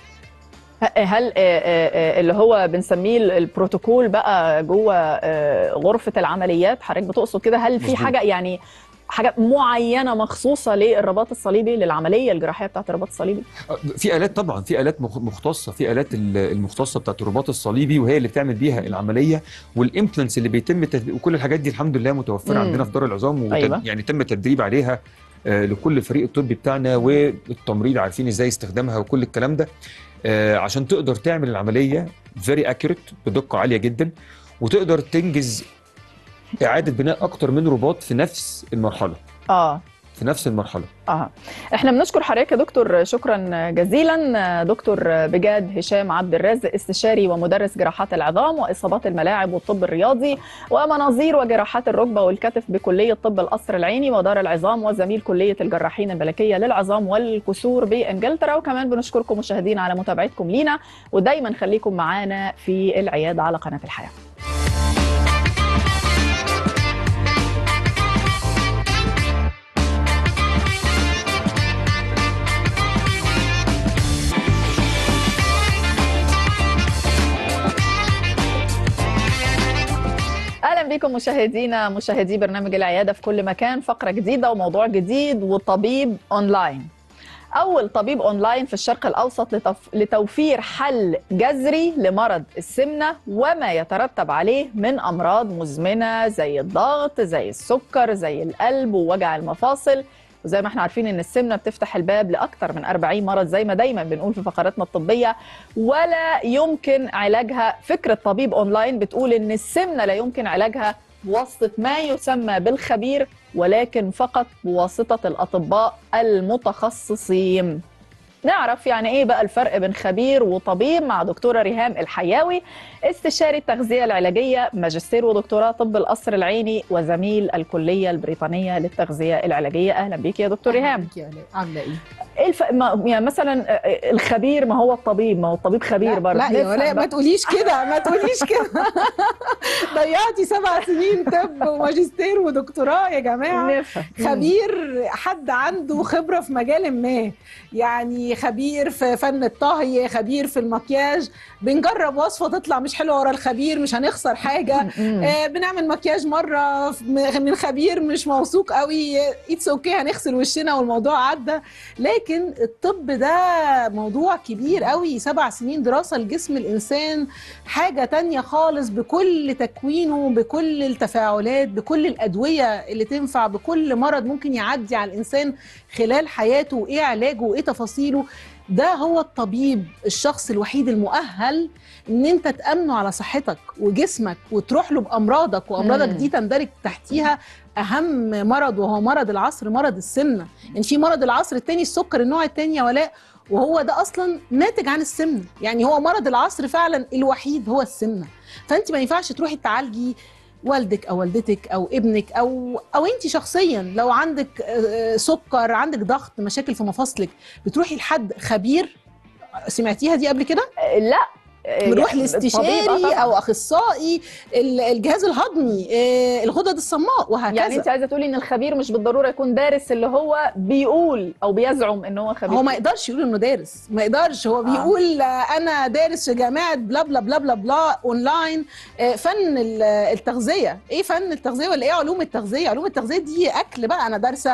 هل آه، آه، آه، اللي هو بنسميه ال- البروتوكول بقى جوه آه، غرفه العمليات حضرتك بتقصد كده هل في مظبوط. حاجه يعني حاجه معينه مخصوصه للرباط الصليبي للعمليه الجراحيه بتاعت الرباط الصليبي آه، في الات طبعا في الات مخ- مختصه في الات ال- المختصه بتاعت الرباط الصليبي وهي اللي بتعمل بيها العمليه والامبلانس اللي بيتم تدريب وكل الحاجات دي الحمد لله متوفره مم. عندنا في دار العظام وتد... أيوة. يعني تم التدريب عليها آه، لكل الفريق الطبي بتاعنا والتمريض عارفين ازاي استخدامها وكل الكلام ده آه، عشان تقدر تعمل العمليه فيري اكيوريت بدقه عاليه جدا وتقدر تنجز اعاده بناء اكتر من رباط في نفس المرحله اه في نفس المرحله اه احنا بنشكر حضرتك يا دكتور شكرا جزيلا دكتور بجاد هشام عبد الرازق استشاري ومدرس جراحات العظام واصابات الملاعب والطب الرياضي ومناظير وجراحات الركبه والكتف بكليه طب القصر العيني ودار العظام وزميل كليه الجراحين الملكيه للعظام والكسور بانجلترا وكمان بنشكركم مشاهدينا على متابعتكم لينا ودايما خليكم معانا في العياده على قناه الحياه اهلا بكم مشاهدينا مشاهدي برنامج العياده في كل مكان فقره جديده وموضوع جديد وطبيب اونلاين اول طبيب اونلاين في الشرق الاوسط لتف... لتوفير حل جذري لمرض السمنه وما يترتب عليه من امراض مزمنه زي الضغط زي السكر زي القلب ووجع المفاصل وزي ما احنا عارفين ان السمنه بتفتح الباب لاكثر من 40 مرض زي ما دايما بنقول في فقراتنا الطبيه ولا يمكن علاجها فكره طبيب اونلاين بتقول ان السمنه لا يمكن علاجها بواسطه ما يسمى بالخبير ولكن فقط بواسطه الاطباء المتخصصين نعرف يعني ايه بقى الفرق بين خبير وطبيب مع دكتوره ريهام الحياوي استشاري التغذيه العلاجيه ماجستير ودكتوراه طب القصر العيني وزميل الكليه البريطانيه للتغذيه العلاجيه اهلا بيك يا دكتور ريهام عامله ايه؟ ايه الف... ما... يعني مثلا الخبير ما هو الطبيب ما هو الطبيب خبير برضه لا يا نفهم ولاء ما بقى. تقوليش كده ما تقوليش كده ضيعتي سبع سنين طب وماجستير ودكتوراه يا جماعه نفهم خبير حد عنده خبره في مجال ما يعني خبير في فن الطهي خبير في المكياج بنجرب وصفه تطلع مش حلوه ورا الخبير مش هنخسر حاجه مم. آه بنعمل مكياج مره من خبير مش موثوق قوي اتس اوكي هنغسل وشنا والموضوع عدى لكن الطب ده موضوع كبير قوي سبع سنين دراسه لجسم الانسان حاجه تانية خالص بكل تكوينه بكل التفاعلات بكل الادويه اللي تنفع بكل مرض ممكن يعدي على الانسان خلال حياته وايه علاجه وايه تفاصيله ده هو الطبيب الشخص الوحيد المؤهل ان انت تامنه على صحتك وجسمك وتروح له بامراضك وامراضك مم. دي تندرج تحتيها اهم مرض وهو مرض العصر مرض السمنه يعني في مرض العصر التاني السكر النوع التاني يا ولاء وهو ده اصلا ناتج عن السمنه يعني هو مرض العصر فعلا الوحيد هو السمنه فانت ما ينفعش تروحي تعالجي والدك او والدتك او ابنك او او انت شخصيا لو عندك آه، سكر عندك ضغط مشاكل في مفاصلك بتروحي لحد خبير سمعتيها دي قبل كده آه، لا آه، بنروح يعني الطبيب، آه، لاستشاري طبعاً. او اخصائي ال- الجهاز الهضمي آه، الغدد الصماء وهكذا يعني انت عايزه تقولي ان الخبير مش بالضروره يكون دارس اللي هو بيقول او بيزعم ان هو خبير هو ما يقدرش يقول انه دارس ما يقدرش هو بيقول آه. انا دارس في جامعه بلا بلا بلا بلا بلا اونلاين آه، فن ال- التغذيه ايه فن التغذيه ولا ايه علوم التغذيه علوم التغذيه دي اكل بقى انا دارسه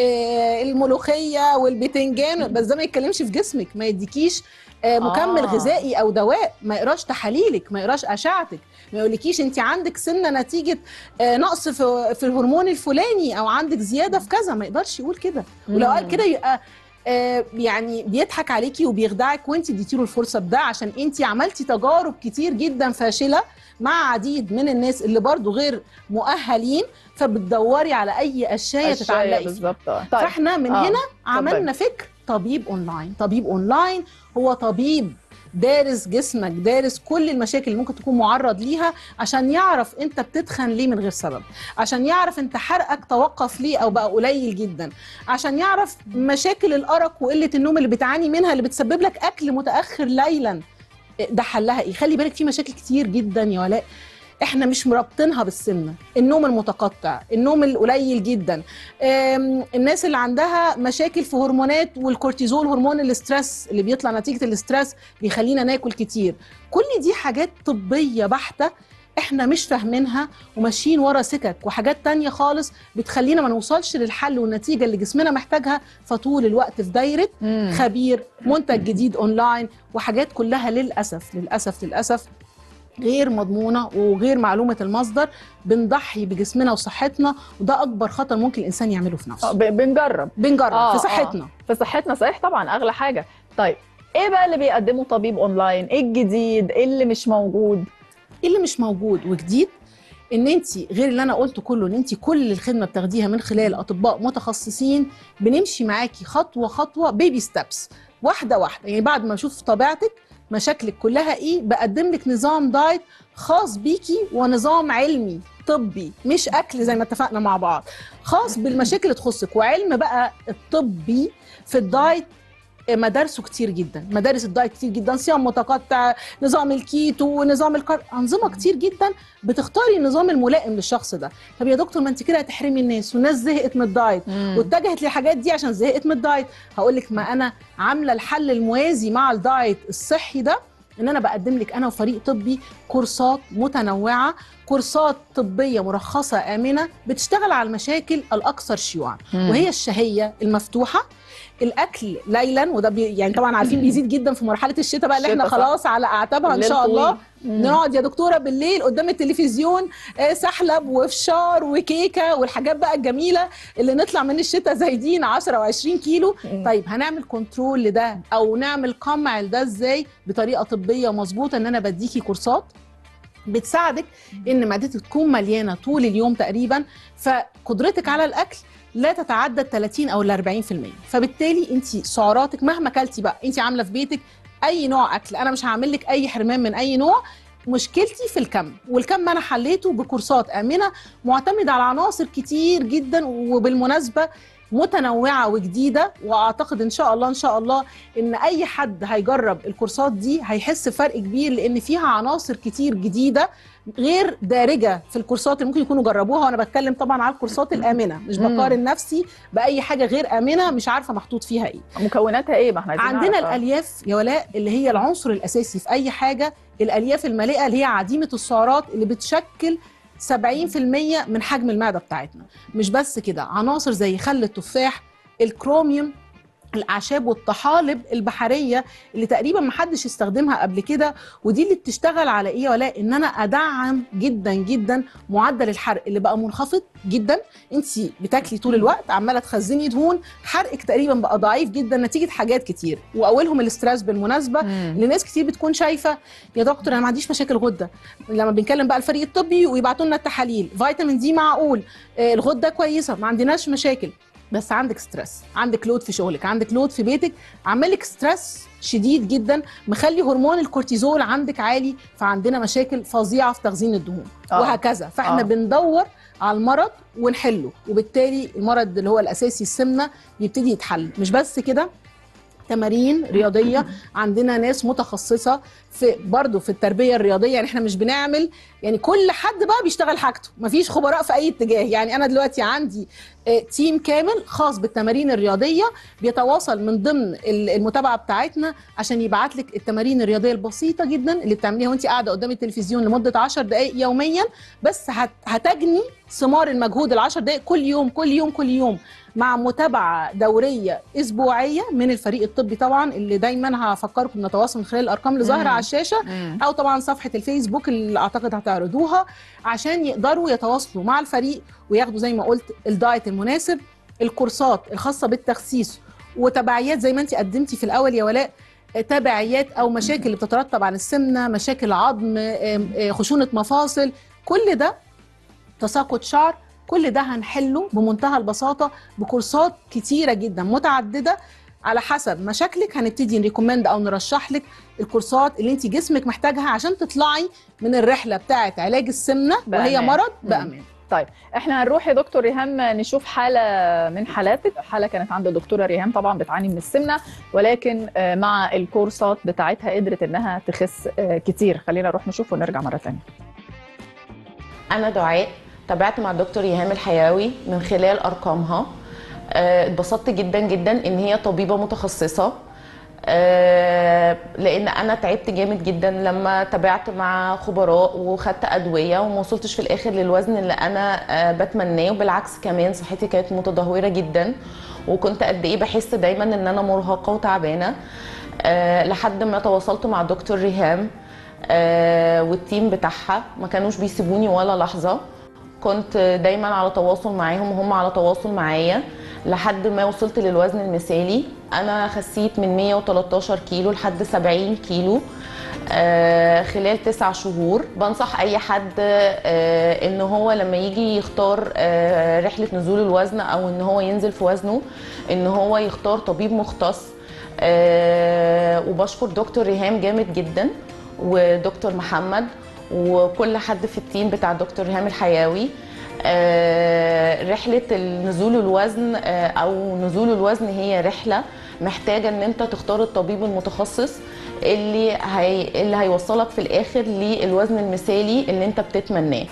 آه، الملوخيه والبتنجان بس ده ما يتكلمش في جسمك ما يديكيش آه، مكمل آه. غذائي او دواء ما يقراش تحاليلك ما يقراش اشعتك ما يقولكيش انت عندك سمنه نتيجه آه، نقص في في الهرمون الفلاني او عندك زياده في كذا ما يقدرش يقول كده ولو قال مم. كده يبقى آه، يعني بيضحك عليكي وبيخدعك وانت اديتيله الفرصه بده عشان انت عملتي تجارب كتير جدا فاشله مع عديد من الناس اللي برضو غير مؤهلين فبتدوري على اي اشياء الشاي تتعلقي فيها بالظبط آه. طيب فاحنا من آه. هنا عملنا فكر طبيب اونلاين طبيب اونلاين هو طبيب دارس جسمك دارس كل المشاكل اللي ممكن تكون معرض ليها عشان يعرف انت بتتخن ليه من غير سبب عشان يعرف انت حرقك توقف ليه او بقى قليل جدا عشان يعرف مشاكل الارق وقله النوم اللي بتعاني منها اللي بتسبب لك اكل متاخر ليلا ده حلها ايه خلي بالك في مشاكل كتير جدا يا ولاء احنا مش مربطينها بالسمنه النوم المتقطع النوم القليل جدا آم، الناس اللي عندها مشاكل في هرمونات والكورتيزول هرمون الاسترس اللي بيطلع نتيجه الاسترس بيخلينا ناكل كتير كل دي حاجات طبيه بحته احنا مش فاهمينها وماشيين ورا سكك وحاجات تانية خالص بتخلينا ما نوصلش للحل والنتيجه اللي جسمنا محتاجها فطول الوقت في دايره مم. خبير منتج جديد اونلاين وحاجات كلها للاسف للاسف للاسف غير مضمونه وغير معلومه المصدر بنضحي بجسمنا وصحتنا وده اكبر خطر ممكن الانسان يعمله في آه، نفسه ب- بنجرب بنجرب آه، في آه. صحتنا في صحتنا صحيح طبعا اغلى حاجه طيب ايه بقى اللي بيقدمه طبيب اونلاين ايه الجديد ايه اللي مش موجود ايه اللي مش موجود وجديد ان انت غير اللي انا قلته كله ان انت كل الخدمه بتاخديها من خلال اطباء متخصصين بنمشي معاكي خطوه خطوه بيبي ستابس واحده واحده يعني بعد ما اشوف طبيعتك مشاكلك كلها ايه بقدم لك نظام دايت خاص بيكي ونظام علمي طبي مش اكل زي ما اتفقنا مع بعض خاص بالمشاكل اللي تخصك وعلم بقى الطبي في الدايت مدارسه كتير جدا مدارس الدايت كتير جدا صيام متقطع نظام الكيتو نظام الكار انظمه كتير جدا بتختاري النظام الملائم للشخص ده طب يا دكتور ما انت كده هتحرمي الناس والناس زهقت من الدايت واتجهت للحاجات دي عشان زهقت من الدايت هقول لك ما انا عامله الحل الموازي مع الدايت الصحي ده ان انا بقدم لك انا وفريق طبي كورسات متنوعه كورسات طبيه مرخصه امنه بتشتغل على المشاكل الاكثر شيوعا وهي الشهيه المفتوحه الاكل ليلا وده بي يعني طبعا عارفين بيزيد جدا في مرحله الشتاء بقى اللي احنا الشتاء، صح. خلاص على اعتابها ان الليل شاء الله طويل. مم. نقعد يا دكتوره بالليل قدام التلفزيون آه، سحلب وفشار وكيكه والحاجات بقى الجميله اللي نطلع من الشتاء زايدين 10 و20 كيلو مم. طيب هنعمل كنترول لده او نعمل قمع لده ازاي بطريقه طبيه مظبوطه ان انا بديكي كورسات بتساعدك ان معدتك تكون مليانه طول اليوم تقريبا فقدرتك على الاكل لا تتعدى ال 30 او ال 40% فبالتالي انت سعراتك مهما كلتي بقى انت عامله في بيتك اي نوع اكل انا مش هعمل لك اي حرمان من اي نوع مشكلتي في الكم والكم انا حليته بكورسات امنه معتمده على عناصر كتير جدا وبالمناسبه متنوعه وجديده واعتقد ان شاء الله ان شاء الله ان اي حد هيجرب الكورسات دي هيحس بفرق كبير لان فيها عناصر كتير جديده غير دارجه في الكورسات اللي ممكن يكونوا جربوها وانا بتكلم طبعا على الكورسات الامنه مش مم. بقارن نفسي باي حاجه غير امنه مش عارفه محطوط فيها ايه مكوناتها ايه ما احنا عايزين عندنا نعرف. الالياف يا ولاء اللي هي العنصر الاساسي في اي حاجه الالياف المالئه اللي هي عديمه السعرات اللي بتشكل 70% من حجم المعده بتاعتنا مش بس كده عناصر زي خل التفاح الكروميوم الاعشاب والطحالب البحريه اللي تقريبا ما حدش استخدمها قبل كده ودي اللي بتشتغل على ايه ولا ان انا ادعم جدا جدا معدل الحرق اللي بقى منخفض جدا انت بتاكلي طول الوقت عماله تخزني دهون حرقك تقريبا بقى ضعيف جدا نتيجه حاجات كتير واولهم الاسترس بالمناسبه مم. اللي ناس كتير بتكون شايفه يا دكتور انا ما عنديش مشاكل غده لما بنكلم بقى الفريق الطبي ويبعتوا لنا التحاليل فيتامين دي معقول آه، الغده كويسه ما عندناش مشاكل بس عندك ستريس عندك لود في شغلك عندك لود في بيتك عامل لك ستريس شديد جدا مخلي هرمون الكورتيزول عندك عالي فعندنا مشاكل فظيعه في تخزين الدهون آه. وهكذا فاحنا آه. بندور على المرض ونحله وبالتالي المرض اللي هو الاساسي السمنه يبتدي يتحل مش بس كده تمارين رياضيه عندنا ناس متخصصه في برضه في التربيه الرياضيه يعني احنا مش بنعمل يعني كل حد بقى بيشتغل حاجته مفيش خبراء في اي اتجاه يعني انا دلوقتي عندي آه، تيم كامل خاص بالتمارين الرياضيه بيتواصل من ضمن ال- المتابعه بتاعتنا عشان يبعت لك التمارين الرياضيه البسيطه جدا اللي بتعمليها وانت قاعده قدام التلفزيون لمده 10 دقائق يوميا بس هت- هتجني ثمار المجهود ال 10 دقائق كل يوم كل يوم كل يوم مع متابعه دوريه اسبوعيه من الفريق الطبي طبعا اللي دايما هفكركم نتواصل من خلال الارقام اللي ظاهره مم. على الشاشه او طبعا صفحه الفيسبوك اللي اعتقد هتعرضوها عشان يقدروا يتواصلوا مع الفريق وياخدوا زي ما قلت الدايت المناسب الكورسات الخاصه بالتخسيس وتبعيات زي ما انت قدمتي في الاول يا ولاء تبعيات او مشاكل اللي بتترتب عن السمنه مشاكل عظم آم، آه، خشونه مفاصل كل ده تساقط شعر كل ده هنحله بمنتهى البساطه بكورسات كتيره جدا متعدده على حسب مشاكلك هنبتدي نريكومند او نرشح لك الكورسات اللي انت جسمك محتاجها عشان تطلعي من الرحله بتاعه علاج السمنه وهي بأمان. مرض مم. بامان طيب احنا هنروح يا دكتور ريهام نشوف حاله من حالاتك حاله كانت عند الدكتوره ريهام طبعا بتعاني من السمنه ولكن آه، مع الكورسات بتاعتها قدرت انها تخس آه، كتير خلينا نروح نشوف ونرجع مره ثانيه انا دعاء تابعت مع دكتور ايهام الحياوي من خلال ارقامها آه، اتبسطت جدا جدا ان هي طبيبه متخصصه آه، لان انا تعبت جامد جدا لما تابعت مع خبراء وخدت ادويه وما وصلتش في الاخر للوزن اللي انا آه، بتمناه وبالعكس كمان صحتي كانت متدهوره جدا وكنت قد ايه بحس دايما ان انا مرهقه وتعبانه آه، لحد ما تواصلت مع دكتور ريهام آه، والتيم بتاعها ما كانوش بيسيبوني ولا لحظه كنت دايما على تواصل معاهم وهم على تواصل معايا لحد ما وصلت للوزن المثالي انا خسيت من 113 كيلو لحد 70 كيلو آه، خلال تسع شهور بنصح اي حد آه، ان هو لما يجي يختار آه، رحله نزول الوزن او ان هو ينزل في وزنه ان هو يختار طبيب مختص آه، وبشكر دكتور ريهام جامد جدا ودكتور محمد وكل حد في التيم بتاع دكتور ريهام الحياوي آه، رحلة نزول الوزن آه، أو نزول الوزن هي رحلة محتاجة إن أنت تختار الطبيب المتخصص اللي هي اللي هيوصلك في الآخر للوزن المثالي اللي أنت بتتمناه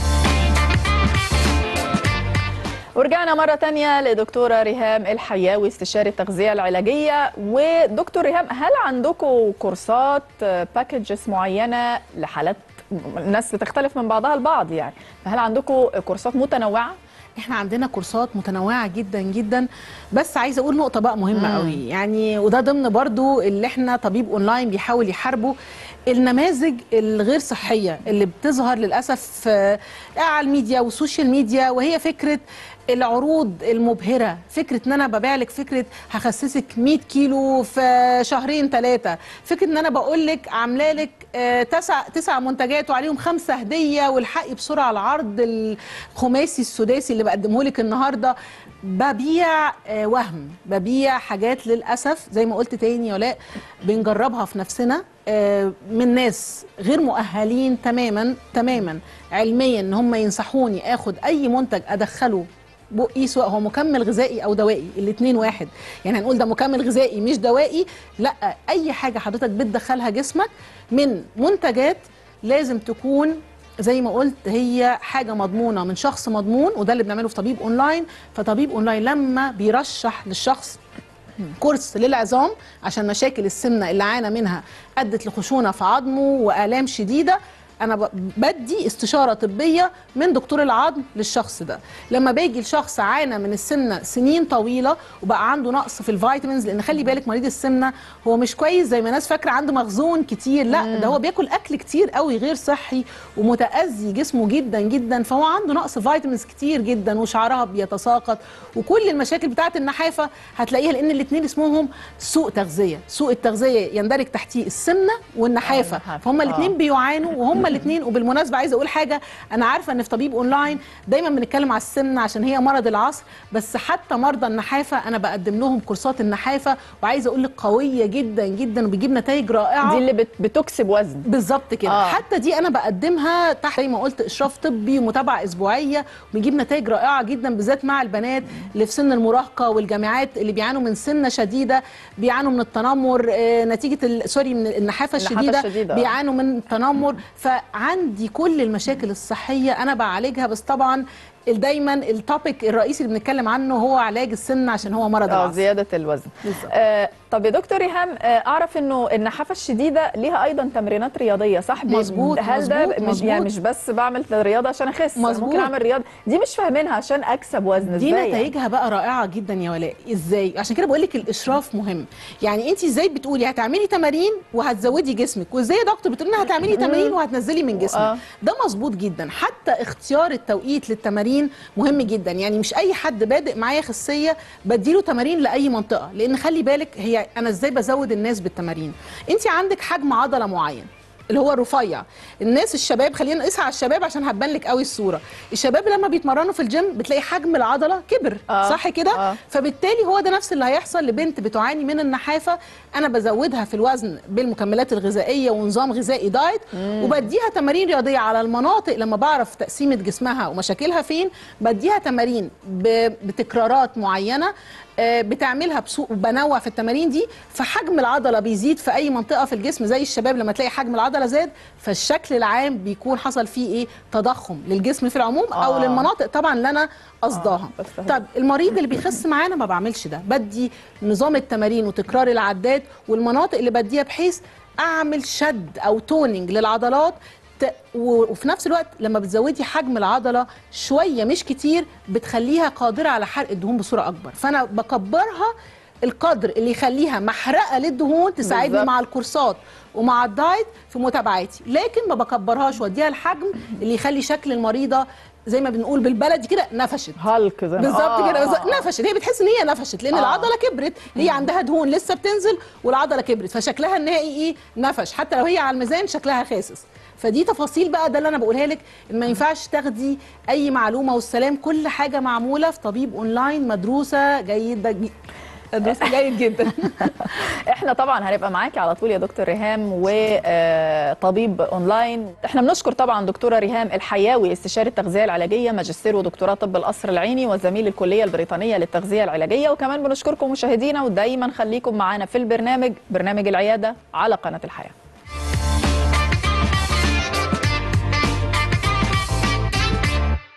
ورجعنا مرة تانية لدكتورة ريهام الحياوي استشاري التغذية العلاجية ودكتور ريهام هل عندكم كورسات باكجز معينة لحالات الناس بتختلف من بعضها البعض يعني فهل عندكم كورسات متنوعة؟ احنا عندنا كورسات متنوعه جدا جدا بس عايزه اقول نقطه بقى مهمه مم. قوي يعني وده ضمن برضو اللي احنا طبيب اونلاين بيحاول يحاربه النماذج الغير صحيه اللي بتظهر للاسف آه، على الميديا والسوشيال ميديا وهي فكره العروض المبهره فكره ان انا ببيع لك فكره هخسسك 100 كيلو في شهرين ثلاثه فكره ان انا بقول لك عامله لك آه، تسع تسع منتجات وعليهم خمسه هديه والحقي بسرعه العرض الخماسي السداسي اللي بقدمه لك النهارده ببيع آه، وهم ببيع حاجات للاسف زي ما قلت تاني يا ولاء بنجربها في نفسنا آه، من ناس غير مؤهلين تماما تماما علميا ان هم ينصحوني اخد اي منتج ادخله بقي سواء هو مكمل غذائي او دوائي الاثنين واحد يعني هنقول ده مكمل غذائي مش دوائي لا اي حاجه حضرتك بتدخلها جسمك من منتجات لازم تكون زي ما قلت هي حاجه مضمونه من شخص مضمون وده اللي بنعمله في طبيب اونلاين فطبيب اونلاين لما بيرشح للشخص كورس للعظام عشان مشاكل السمنه اللي عانى منها ادت لخشونه في عظمه والام شديده انا ب- بدي استشاره طبيه من دكتور العظم للشخص ده لما باجي لشخص عانى من السمنه سنين طويله وبقى عنده نقص في الفيتامينز لان خلي بالك مريض السمنه هو مش كويس زي ما الناس فاكره عنده مخزون كتير لا ده هو بياكل اكل كتير قوي غير صحي ومتاذي جسمه جدا جدا فهو عنده نقص فيتامينز كتير جدا وشعرها بيتساقط وكل المشاكل بتاعه النحافه هتلاقيها لان الاثنين اسمهم سوء تغذيه سوء التغذيه يندرج تحتيه السمنه والنحافه النحافة. فهم آه. الاثنين بيعانوا وهم هما الاثنين وبالمناسبه عايزه اقول حاجه انا عارفه ان في طبيب اونلاين دايما بنتكلم على السمنه عشان هي مرض العصر بس حتى مرضى النحافه انا بقدم لهم كورسات النحافه وعايزه اقول لك قويه جدا جدا وبيجيب نتائج رائعه دي اللي بت- بتكسب وزن بالظبط كده آه. آه. حتى دي انا بقدمها تحت زي ما قلت اشراف طبي ومتابعه اسبوعيه وبيجيب نتائج رائعه جدا بالذات مع البنات اللي في سن المراهقه والجامعات اللي بيعانوا من سنه شديده بيعانوا من التنمر آه، نتيجه ال- سوري من النحافه النحافة الشديده الشديدة، آه. بيعانوا من التنمر فعندي كل المشاكل الصحيه انا بعالجها بس طبعا دايما التوبيك الرئيسي اللي بنتكلم عنه هو علاج السمنه عشان هو مرض اه العصر زياده الوزن آه طب يا دكتور ريهام آه اعرف انه النحافه الشديده ليها ايضا تمرينات رياضيه صح بي- مظبوط، هل ده مظبوط، مش يعني مظبوط. مش بس بعمل رياضه عشان اخس أنا مظبوط. ممكن اعمل رياضه دي مش فاهمينها عشان اكسب وزن دي ازاي يعني؟ نتائجها بقى رائعه جدا يا ولاء ازاي عشان كده بقول لك الاشراف مهم يعني انت ازاي بتقولي هتعملي تمارين وهتزودي جسمك وازاي يا دكتور بتقولي إنها هتعملي تمارين وهتنزلي من جسمك آه. ده مظبوط جدا حتى اختيار التوقيت للتمارين مهم جدا يعني مش اي حد بادئ معايا خسيه بديله تمارين لاي منطقه لان خلي بالك هي انا ازاي بزود الناس بالتمارين انت عندك حجم عضله معين اللي هو الرفيع الناس الشباب خلينا نقيسها على الشباب عشان هتبان لك قوي الصوره الشباب لما بيتمرنوا في الجيم بتلاقي حجم العضله كبر آه. صح كده آه. فبالتالي هو ده نفس اللي هيحصل لبنت بتعاني من النحافه انا بزودها في الوزن بالمكملات الغذائيه ونظام غذائي دايت وبديها تمارين رياضيه على المناطق لما بعرف تقسيمه جسمها ومشاكلها فين بديها تمارين ب- بتكرارات معينه آه، بتعملها بسوق بنوع في التمارين دي فحجم العضله بيزيد في اي منطقه في الجسم زي الشباب لما تلاقي حجم العضله زاد فالشكل العام بيكون حصل فيه ايه تضخم للجسم في العموم او آه. للمناطق طبعا اللي انا قصداها بس فهمت. طب المريض اللي بيخس معانا ما بعملش ده بدي نظام التمارين وتكرار العدات والمناطق اللي بديها بحيث اعمل شد او توننج للعضلات ت- و- وفي نفس الوقت لما بتزودي حجم العضله شويه مش كتير بتخليها قادره على حرق الدهون بصوره اكبر فانا بكبرها القدر اللي يخليها محرقه للدهون تساعدني بالظبط. مع الكورسات ومع الدايت في متابعتي لكن ما بكبرهاش واديها الحجم اللي يخلي شكل المريضه زي ما بنقول بالبلدي كده نفشت هالك زي ما- بالظبط آه، كده آه، بالظبط. آه. نفشت هي بتحس ان هي نفشت لان آه. العضله كبرت هي عندها دهون لسه بتنزل والعضله كبرت فشكلها النهائي ايه نفش حتى لو هي على الميزان شكلها خاسس فدي تفاصيل بقى ده اللي انا بقولها لك إن ما ينفعش تاخدي اي معلومه والسلام كل حاجه معموله في طبيب اونلاين مدروسه جيده جي- مدروسه جيد جدا احنا طبعا هنبقى معاكي على طول يا دكتور ريهام وطبيب اونلاين احنا بنشكر طبعا دكتوره ريهام الحياوي استشاري التغذيه العلاجيه ماجستير ودكتوراه طب القصر العيني وزميل الكليه البريطانيه للتغذيه العلاجيه وكمان بنشكركم مشاهدينا ودايما خليكم معانا في البرنامج برنامج العياده على قناه الحياه